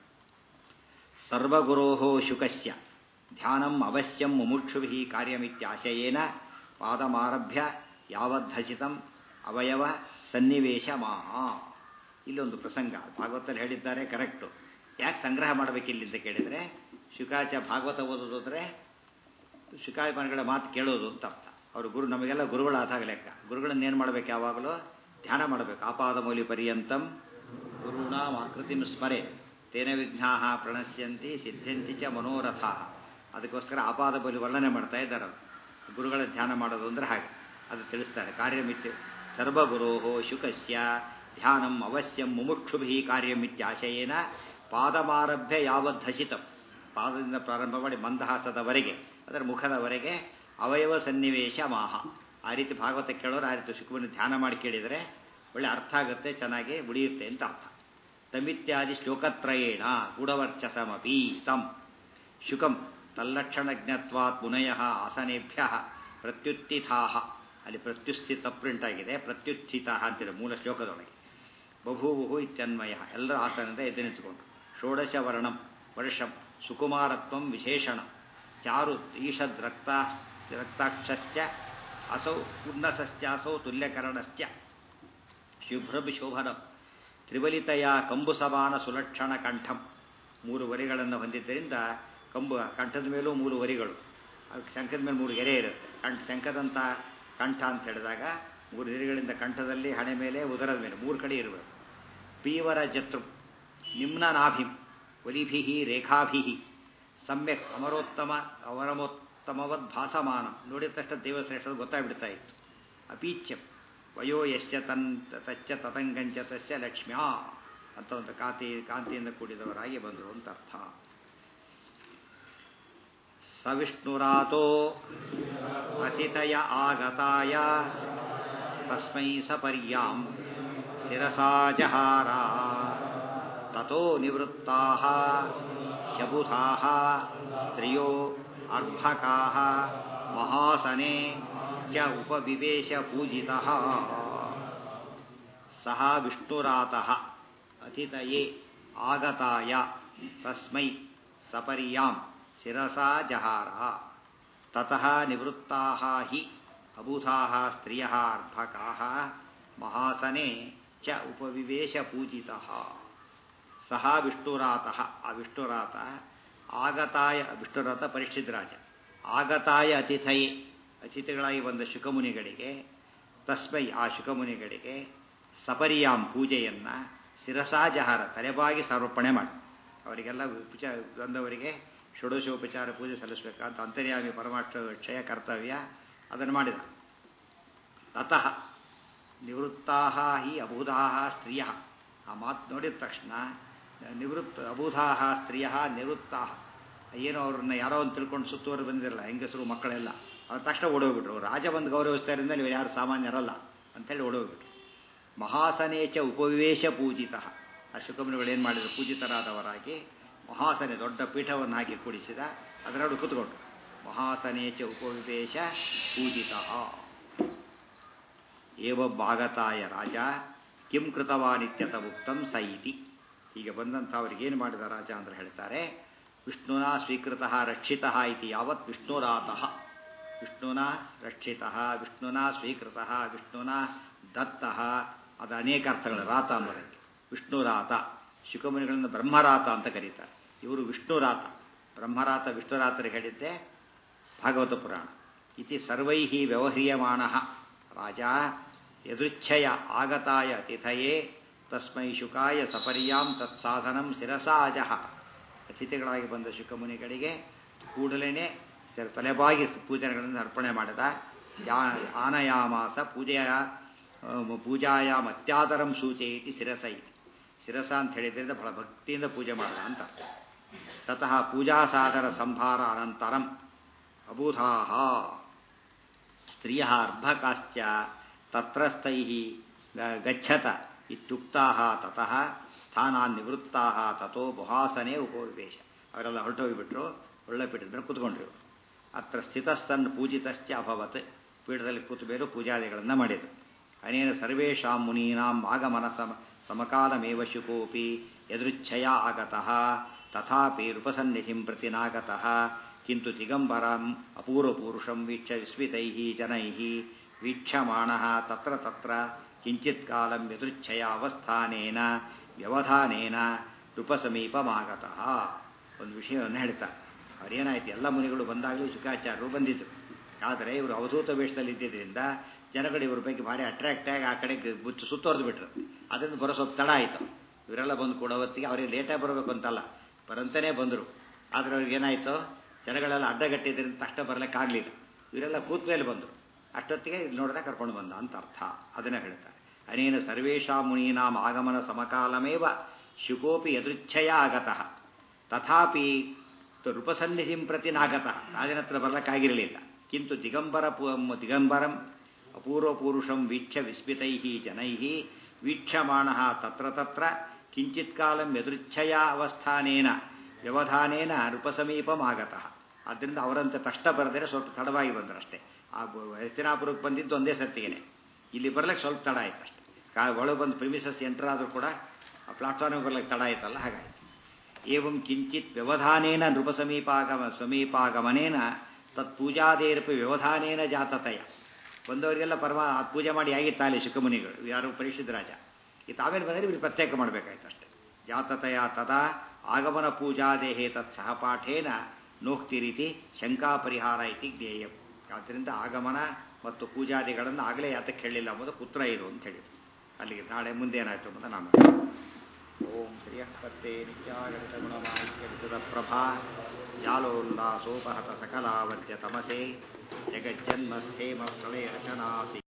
ಸರ್ವಗುರೋ ಶುಕಸ್ಯ ಧ್ಯಾನಂ ಅವಶ್ಯಂ ಮುಮುಕ್ಷುಭಿ ಕಾರ್ಯಮಿತ್ಯಾಶಯೇನ ಪಾದಮಾರಭ್ಯ ಯಾವದ್ಧಸಿತಂ ಅವಯವ ಸನ್ನಿವೇಶ ಮಾಹ ಇಲ್ಲೊಂದು ಪ್ರಸಂಗ ಭಾಗವತಲ್ಲಿ ಹೇಳಿದ್ದಾರೆ ಕರೆಕ್ಟು ಯಾಕೆ ಸಂಗ್ರಹ ಮಾಡಬೇಕಿಲ್ಲಿ ಅಂತ ಕೇಳಿದರೆ ಶುಕಾಚ ಭಾಗವತ ಓದೋದಾದ್ರೆ ಶುಕಾಯಪನಗಳ ಮಾತು ಕೇಳೋದು ಅಂತ ಅರ್ಥ ಅವರು ಗುರು ನಮಗೆಲ್ಲ ಗುರುಗಳಾದಾಗ ಲೆಕ್ಕ ಗುರುಗಳನ್ನ ಏನು ಮಾಡಬೇಕು ಯಾವಾಗಲೂ ಧ್ಯಾನ ಮಾಡಬೇಕು ಆಪಾದ ಮೌಲಿ ಪರ್ಯಂತಂ ಗುರುಣಾಂ ಆಕೃತಿಂ ಸ್ಮರೆ ತೇನ ವಿಘ್ನಾ ಪ್ರಣಶ್ಯಂತಿ ಸಿದ್ಧಂತಿ ಚ ಮನೋರಥ ಅದಕ್ಕೋಸ್ಕರ ಆಪಾದ ಬಲಿ ವರ್ಣನೆ ಮಾಡ್ತಾ ಇದ್ದಾರೆ ಅವರು ಗುರುಗಳ ಧ್ಯಾನ ಮಾಡೋದು ಅಂದರೆ ಹಾಗೆ ಅದು ತಿಳಿಸ್ತಾರೆ ಕಾರ್ಯಮಿತ್ಯ ಸರ್ವಗುರೋ ಶುಕಸ್ಯ ಧ್ಯಾನಂ ಅವಶ್ಯಂ ಮುಮುಕ್ಷುಭಿ ಕಾರ್ಯಮಿತ್ಯಾಶಯೇನ ಪಾದಮಾರಭ್ಯ ಯಾವದ್ಧಸಿತಂ ಪಾದದಿಂದ ಪ್ರಾರಂಭ ಮಾಡಿ ಮಂದಹಾಸದವರೆಗೆ ಅದರ ಮುಖದವರೆಗೆ ಅವಯವ ಸನ್ನಿವೇಶ ಮಾಹ ಆ ರೀತಿ ಭಾಗವತ ಕೇಳೋರು ಆ ರೀತಿ ಶುಕವನ್ನು ಧ್ಯಾನ ಮಾಡಿ ಕೇಳಿದರೆ ಒಳ್ಳೆ ಅರ್ಥ ಆಗುತ್ತೆ ಚೆನ್ನಾಗಿ ಉಳಿಯುತ್ತೆ ಅಂತ ಅರ್ಥ ತಮಿತ್ಯಾದಿ ಶ್ಲೋಕತ್ರಯೇಣ ಗೂಢವರ್ಚಸಮಪಿ ತಂ ಶುಕಂ ತಲ್ಲಕ್ಷಣಜ್ಞತ್ವಾತ್ ಮುನಯ ಆಸನೇಭ್ಯ ಪ್ರತ್ಯುತ್ಥಿತಾ ಅಲ್ಲಿ ಪ್ರತ್ಯುಸ್ಥಿತ ಪ್ರಿಂಟ್ ಆಗಿದೆ ಪ್ರತ್ಯುತ್ಥಿತ ಅಂತಿದೆ ಮೂಲ ಶ್ಲೋಕದೊಳಗೆ ಬಭೂವು ಇತ್ಯನ್ವಯ ಎಲ್ಲರ ಆಸನದ ಎದ್ದು ನಿಂತುಕೊಂಡು ಷೋಡಶ ವರ್ಣಂ ವರ್ಷಂ ಸುಕುಮಾರತ್ವಂ ವಿಶೇಷಣ ಚಾರು ಈಷದ್ ರಕ್ತ ರಕ್ತಾಕ್ಷಶ್ಚ ಅಸೌ ಉನ್ನಸಶ್ಚಾಸೌ ತುಲ್ಯಕರಣಶ್ಚ ಶುಭ್ರಭಿಶೋಭನಂ ತ್ರಿವಲಿತೆಯ ಕಂಬು ಸಮಾನ ಸುಲಕ್ಷಣ ಕಂಠಂ ಮೂರು ವರಿಗಳನ್ನು ಹೊಂದಿದ್ದರಿಂದ ಕಂಬು ಕಂಠದ ಮೇಲೂ ಮೂರು ವರಿಗಳು ಶಂಖದ ಮೇಲೆ ಮೂರು ಗೆರೆ ಇರುತ್ತೆ ಕಂಠ ಶಂಖದಂಥ ಕಂಠ ಅಂತ ಹೇಳಿದಾಗ ಮೂರು ಹಿರಿಗಳಿಂದ ಕಂಠದಲ್ಲಿ ಹಣೆ ಮೇಲೆ ಉದರದ ಮೇಲೆ ಮೂರು ಕಡೆ ಇರಬೇಕು ಪೀವರ ಜತೃ ನಿಮ್ನ ನಾಭಿಂ ಒಲಿಭಿ ರೇಖಾಭಿ ಸಮ್ಯಕ್ ಅಮರೋತ್ತಮ ಅವರಮೋತ್ತಮವದ್ ಭಾಸಮಾನ ನೋಡಿದ ತಕ್ಷಣ ದೇವಶ್ರೇಷ್ಠ ಗೊತ್ತಾಗ್ಬಿಡ್ತಾ ಇತ್ತು ಅಪೀಚ್ಯಂ ವಯೋ ಯಶ್ಚ ತನ್ ತಚ್ಚ ತತಂಗಂಚ ತಸ್ಯ ಲಕ್ಷ್ಮ್ಯಾ ಅಂತ ಒಂದು ಕಾಂತಿ ಕಾಂತಿಯಿಂದ ಕೂಡಿದವರಾಗಿ ಬಂದರು ಅಂತ ಅರ್ಥ ಸವಿಷ್ಣುರಾತೋ ಅತಿಥಯ ಆಗತಾಯ ತಸ್ಮೈ ಸಪರ್ಯಾಂ ಶಿರಸಾ ಜಹಾರ ತಥೋ ನಿವೃತ್ತಾ ಶಬುಧಾ ಸ್ತ್ರಿಯೋ ಅರ್ಭಕಾ ಮಹಾಸನೆ ಚ ಉಪವಿವೇಶ ಪೂಜಿತ ಸಹ ವಿಷ್ಣುರಾತಃ ಅತಿಥಯೇ ಆಗತಾಯ ತಸ್ಮೈ ಸಪರ್ಯಾಂ ಶಿರಸಾ ಜಹಾರ ತತಃ ನಿವೃತ್ತಾಃ ಹಿ ಅಬೂಧಾಃ ಸ್ತ್ರಿಯಃ ಅರ್ಭಕಾಃ ಮಹಾಸನೆ ಚ ಉಪವಿವೇಶ ಪೂಜಿತಃ ಸಹ ವಿಷ್ಣುರಾತಃ ಆ ವಿಷ್ಣುರಾತ ಆಗತಾಯ ವಿಷ್ಣುರಾತ ಪರೀಕ್ಷಿತ್ ರಾಜ ಆಗತಾಯ ಅತಿಥಯೇ ಅತಿಥಿಗಳಾಗಿ ಬಂದ ಶುಕಮುನಿಗಳಿಗೆ ತಸ್ಮೈ ಆ ಶುಕಮುನಿಗಳಿಗೆ ಸಪರಿಯಾಂ ಪೂಜೆಯನ್ನು ಶಿರಸಾಜಹಾರ ತಲೆಬಾಗಿ ಸಮರ್ಪಣೆ ಮಾಡಿ ಅವರಿಗೆಲ್ಲ ಉಪಚ ಬಂದವರಿಗೆ ಷೋಡಶೋಪಚಾರ ಪೂಜೆ ಸಲ್ಲಿಸಬೇಕಂತ ಅಂತರ್ಯಾಮಿ ಪರಮಾಕ್ಷ ಕ್ಷಯ ಕರ್ತವ್ಯ ಅದನ್ನು ಮಾಡಿದ ತತಃ ನಿವೃತ್ತಾ ಹಿ ಅಬೂಧಾ ಸ್ತ್ರೀಯ ಆ ಮಾತು ನೋಡಿದ ತಕ್ಷಣ ನಿವೃತ್ತ ಅಬೂಧಾ ಸ್ತ್ರೀಯ ನಿವೃತ್ತಾ ಏನೋ ಅವ್ರನ್ನ ಯಾರೋ ಒಂದು ತಿಳ್ಕೊಂಡು ಸುತ್ತುವರೆದು ಬಂದಿರಲ್ಲ ಹೆಂಗಸರು ಮಕ್ಕಳೆಲ್ಲ ಅವ್ರ ತಕ್ಷಣ ಓಡೋಗ್ಬಿಟ್ರು ರಾಜ ಬಂದು ಗೌರವಿಸ್ತಾರಿಂದ ನೀವು ಯಾರು ಸಾಮಾನ್ಯರಲ್ಲ ಅಂತೇಳಿ ಓಡೋಗ್ಬಿಟ್ರು ಮಹಾಸನೇಚ ಉಪವಿವೇಶ ಪೂಜಿತ ಆ ಶುಕಮುನಿಗಳು ಏನು ಮಾಡಿದ್ರು ಪೂಜಿತರಾದವರಾಗಿ ಮಹಾಸನೆ ದೊಡ್ಡ ಪೀಠವನ್ನು ಹಾಕಿ ಕೂಡಿಸಿದ ಅದರೊಳಗೆ ಕೂತ್ಕೊಂಡ್ರು ಮಹಾಸನೇಚ ಉಪವಿವೇಶ ಪೂಜಿತ ಏವಬ್ಬಾಗತಾಯ ರಾಜ ಕಿಂ ಕೃತವಾನಿತ್ಯತ ಉಕ್ತಂ ಸ ಇತಿ ಹೀಗೆ ಬಂದಂಥವ್ರಿಗೆ ಏನು ಮಾಡಿದ ರಾಜ ಅಂದ್ರೆ ಹೇಳ್ತಾರೆ ವಿಷ್ಣುನ ಸ್ವೀಕೃತ ರಕ್ಷಿತ ಇತಿ ಯಾವತ್ ವಿಷ್ಣುರಾತಃ ವಿಷ್ಣುನ ರಕ್ಷಿತ ವಿಷ್ಣುನ ಸ್ವೀಕೃತ ವಿಷ್ಣುನ ದತ್ತ ಅದು ಅನೇಕ ಅರ್ಥಗಳು ರಾತ ಅನ್ನೋದಕ್ಕೆ ವಿಷ್ಣುರಾತ ಶುಕಮುನಿಗಳನ್ನು ಬ್ರಹ್ಮರಾತ ಅಂತ ಕರೀತಾರೆ ಇವರು ವಿಷ್ಣುರಾತ ಬ್ರಹ್ಮರಾತ ವಿಷ್ಣುರಾತರಿಗೆ ಹೇಳಿದ್ದೆ ಭಾಗವತ ಪುರಾಣ ಇತಿ ಸರ್ವೈ ವ್ಯವಹ್ರಿಯಮಾಣ ರಾಜ ಯದೃಚ್ಛಯ ಆಗತಾಯ ತಿಥಯೇ ತಸ್ಮೈ ಶುಕಾಯ ಸಪರ್ಯಾಂ ತತ್ಸಾಧನಂ ಶಿರಸಾಜಃ ಅತಿಥಿಗಳಾಗಿ ಬಂದ ಶುಕಮುನಿಗಳಿಗೆ ಕೂಡಲೇ ತಲೆಬಾಗಿ ಪೂಜನೆಗಳನ್ನು ಅರ್ಪಣೆ ಮಾಡಿದ ಯಾ ಆನಯಾಮಾಸ ಪೂಜೆಯ ಪೂಜಾಯಾಮ ಅತ್ಯಾದರಂ ಸೂಚಯಿತಿ ಶಿರಸ ಇತಿ ಶಿರಸ ಅಂತ ಹೇಳಿದ್ರಿಂದ ಬಹಳ ಭಕ್ತಿಯಿಂದ ಪೂಜೆ ಮಾಡಿದ ಅಂತ ತತಃ ಪೂಜಾ ಸಾಧನ ಸಂಭಾರ ಅನಂತರಂ ಅಬೂಧಾ ಸ್ತ್ರೀಯ ಅರ್ಭಕಾಶ್ಚ ತತ್ರಸ್ಥೈ ಗಚ್ಚತ ಇತ್ಯುಕ್ತಾ ತತಃ ಸ್ಥಾನಾನ್ ನಿವೃತ್ತಾ ತಥೋ ಬುಹಾಸನೆ ಉಪವಿವೇಶ ಅವರೆಲ್ಲ ಹೊರಟೋಗಿಬಿಟ್ರು ಒಳ್ಳೆ ಪೀಠದ ಮೇಲೆ ಕೂತ್ಕೊಂಡ್ರು ಅತ್ರ ಸ್ಥಿತಸ್ಥನ್ ಪೂಜಿತಶ್ಚ ಅಭವತ್ ಪೀಠದಲ್ಲಿ ಕೂತು ಬೇರು ಪೂಜಾದಿಗಳನ್ನು ಮಾಡಿದರು ಅನೇನ ಸರ್ವೇಷಾಂ ಮುನೀನಾಂ ಆಗಮನ ಸಮ ಸಮಕಾಲಮೇವ ಶುಕೋಪಿ ಯದೃಚ್ಛಯ ಆಗತಃ ತಥಾಪಿ ರೂಪಸನ್ನಿಧಿಂ ಪ್ರತಿ ನಾಗತಃ ಕಿಂತು ದಿಗಂಬರಂ ಅಪೂರ್ವಪುರುಷಂ ವೀಕ್ಷ ವಿಸ್ಮಿತೈಃ ಜನೈಃ ವೀಕ್ಷಮಾಣಃ ತತ್ರ ತತ್ರ ಕಿಂಚಿತ್ ಕಾಲಂ ಯದೃಚ್ಛಯ ಅವಸ್ಥಾನೇನ ವ್ಯವಧಾನೇನ ರೂಪಸಮೀಪಮಾಗತಃ ಒಂದು ವಿಷಯವನ್ನು ಹೇಳ್ತಾರೆ ಅವರೇನಾಯ್ತು ಎಲ್ಲ ಮುನಿಗಳು ಬಂದಾಗಲೂ ಶುಕಾಚಾರ್ಯರು ಬಂದಿದ್ದರು ಆದರೆ ಇವರು ಅವಧೂತ ವೇಷದಲ್ಲಿ ಇದ್ದಿದ್ದರಿಂದ ಜನಗಳು ಇವ್ರ ಬಗ್ಗೆ ಭಾರಿ ಅಟ್ರಾಕ್ಟ್ ಆಗಿ ಆ ಕಡೆ ಬುಚ್ಚು ಸುತ್ತೋರ್ದು ಬಿಟ್ರು ಅದರಿಂದ ಬರೋ ಸ್ವಲ್ಪ ತಡ ಆಯಿತು ಇವರೆಲ್ಲ ಬಂದು ಕೊಡೋ ಹೊತ್ತಿಗೆ ಅವರಿಗೆ ಲೇಟಾಗಿ ಬರಬೇಕು ಅಂತಲ್ಲ ಬರಂತಾನೆ ಬಂದರು ಆದರೆ ಅವ್ರಿಗೆ ಏನಾಯಿತು ಜನಗಳೆಲ್ಲ ಅಡ್ಡಗಟ್ಟಿದ್ರಿಂದ ತಕ್ಷಣ ಬರಲಿಕ್ಕಾಗಲಿಲ್ಲ ಇವರೆಲ್ಲ ಕೂತ್ ಮೇಲೆ ಬಂದರು ಅಷ್ಟೊತ್ತಿಗೆ ಇಲ್ಲಿ ನೋಡಿದಾಗ ಕರ್ಕೊಂಡು ಬಂದ ಅಂತ ಅರ್ಥ ಅದನ್ನೇ ಹೇಳ್ತಾರೆ ಅನೇನ ಸರ್ವೇಷಾ ಮುನೀನಾಂ ಆಗಮನ ಸಮಕಾಲಮೇವ ಶುಕೋಪಿ ಯದೃಚ್ಛಯ ಆಗತಃ ತಥಾಪಿ ರೂಪಸನ್ನಿಧಿಂ ಪ್ರತಿ ನಾಗತಃ ರಾಜನ ಹತ್ರ ಬರಲಿಕ್ಕಾಗಿರಲಿಲ್ಲ ಕಿಂತು ದಿಗಂಬರ ದಿಗಂಬರಂ ಅಪೂರ್ವಪುರುಷಂ ವೀಕ್ಷ ವಿಸ್ಮಿತೈ ಜನೈ ವೀಕ್ಷಮಾಣ ತತ್ರ ತತ್ರ ಕಿಂಚಿತ್ ಕಾಲಂ ಯದೃಚ್ಛಯ ಅವಸ್ಥಾನೇನ ವ್ಯವಧಾನೇನ ರೂಪಸಮೀಪಮಾಗತಃ ಆದ್ದರಿಂದ ಅವರಂತೆ ತಕ್ಷಣ ಬರದರೆ ಸ್ವಲ್ಪ ತಡವಾಗಿ ಬಂದರು ಅಷ್ಟೇ ಆ ಹಸ್ತಿನಾಪುರಕ್ಕೆ ಬಂದಿದ್ದು ಒಂದೇ ಸರ್ತಿಗೆನೆ ಇಲ್ಲಿ ಬರ್ಲಿಕ್ಕೆ ಸ್ವಲ್ಪ ತಡ ಆಯ್ತು ಅಷ್ಟೇ ಕಾ ಒಳಗೆ ಬಂದು ಪ್ರಿಮಿಸಸ್ ಎಂಟರ್ ಆದರೂ ಕೂಡ ಆ ಪ್ಲಾಟ್ಫಾರ್ಮಿಗೆ ಬರ್ಲಿಕ್ಕೆ ತಡ ಆಯ್ತಲ್ಲ ಹಾಗಾಯ್ತು ಏವಂ ಕಿಂಚಿತ್ ವ್ಯವಧಾನೇನ ನೃಪಸಮೀಪಾಗಮ ಸಮೀಪಾಗಮನೇನ ತತ್ಪೂಜಾದೇರಪಿ ವ್ಯವಧಾನೇನ ಜಾತತಯ ಬಂದವರಿಗೆಲ್ಲ ಪರಮ ಪೂಜೆ ಮಾಡಿ ಆಗಿತ್ತು ಅಲ್ಲಿ ಶುಕಮುನಿಗಳು ಯಾರು ಪರೀಕ್ಷಿತ ರಾಜ ಇದು ಆಮೇಲೆ ಬಂದರೆ ಇವ್ರಿಗೆ ಪ್ರತ್ಯೇಕ ಮಾಡಬೇಕಾಯ್ತು ಅಷ್ಟೇ ಜಾತತಯ ತದಾ ಆಗಮನ ಪೂಜಾದೇಹೇ ತತ್ ಸಹಪಾಠೇನ ನೋಕ್ತಿ ರೀತಿ ಶಂಕಾ ಪರಿಹಾರ ಇತಿ ಜ್ಞೇಯಂ ಆದ್ದರಿಂದ ಆಗಮನ ಮತ್ತು ಪೂಜಾದಿಗಳನ್ನು ಆಗಲೇ ಯಾತಕ್ಕೆ ಹೇಳಿಲ್ಲ ಎಂಬುದು ಪುತ್ರ ಇದು ಅಂತ ಹೇಳಿದ್ರು ಅಲ್ಲಿಗೆ ನಾಳೆ ಮುಂದೆ ಏನಾಯಿತು ಅಂತ ನಾನು ಓಂ ಶ್ರಿಯಃಪತ್ತೆ ನಿತ್ಯಾಗಣಿತ ಗುಣಮಾಹಿತ್ಯವಿತದ ಪ್ರಭಾ ಜಾಲೋಲ್ಲಾಸೋಪಹತ ಸಕಲಾವತ್ಯ ತಮಸೆ ಜಗಜ್ಜನ್ಮಸ್ಥೇಮ ಪ್ರಳಯ ರಚನಾಸಿ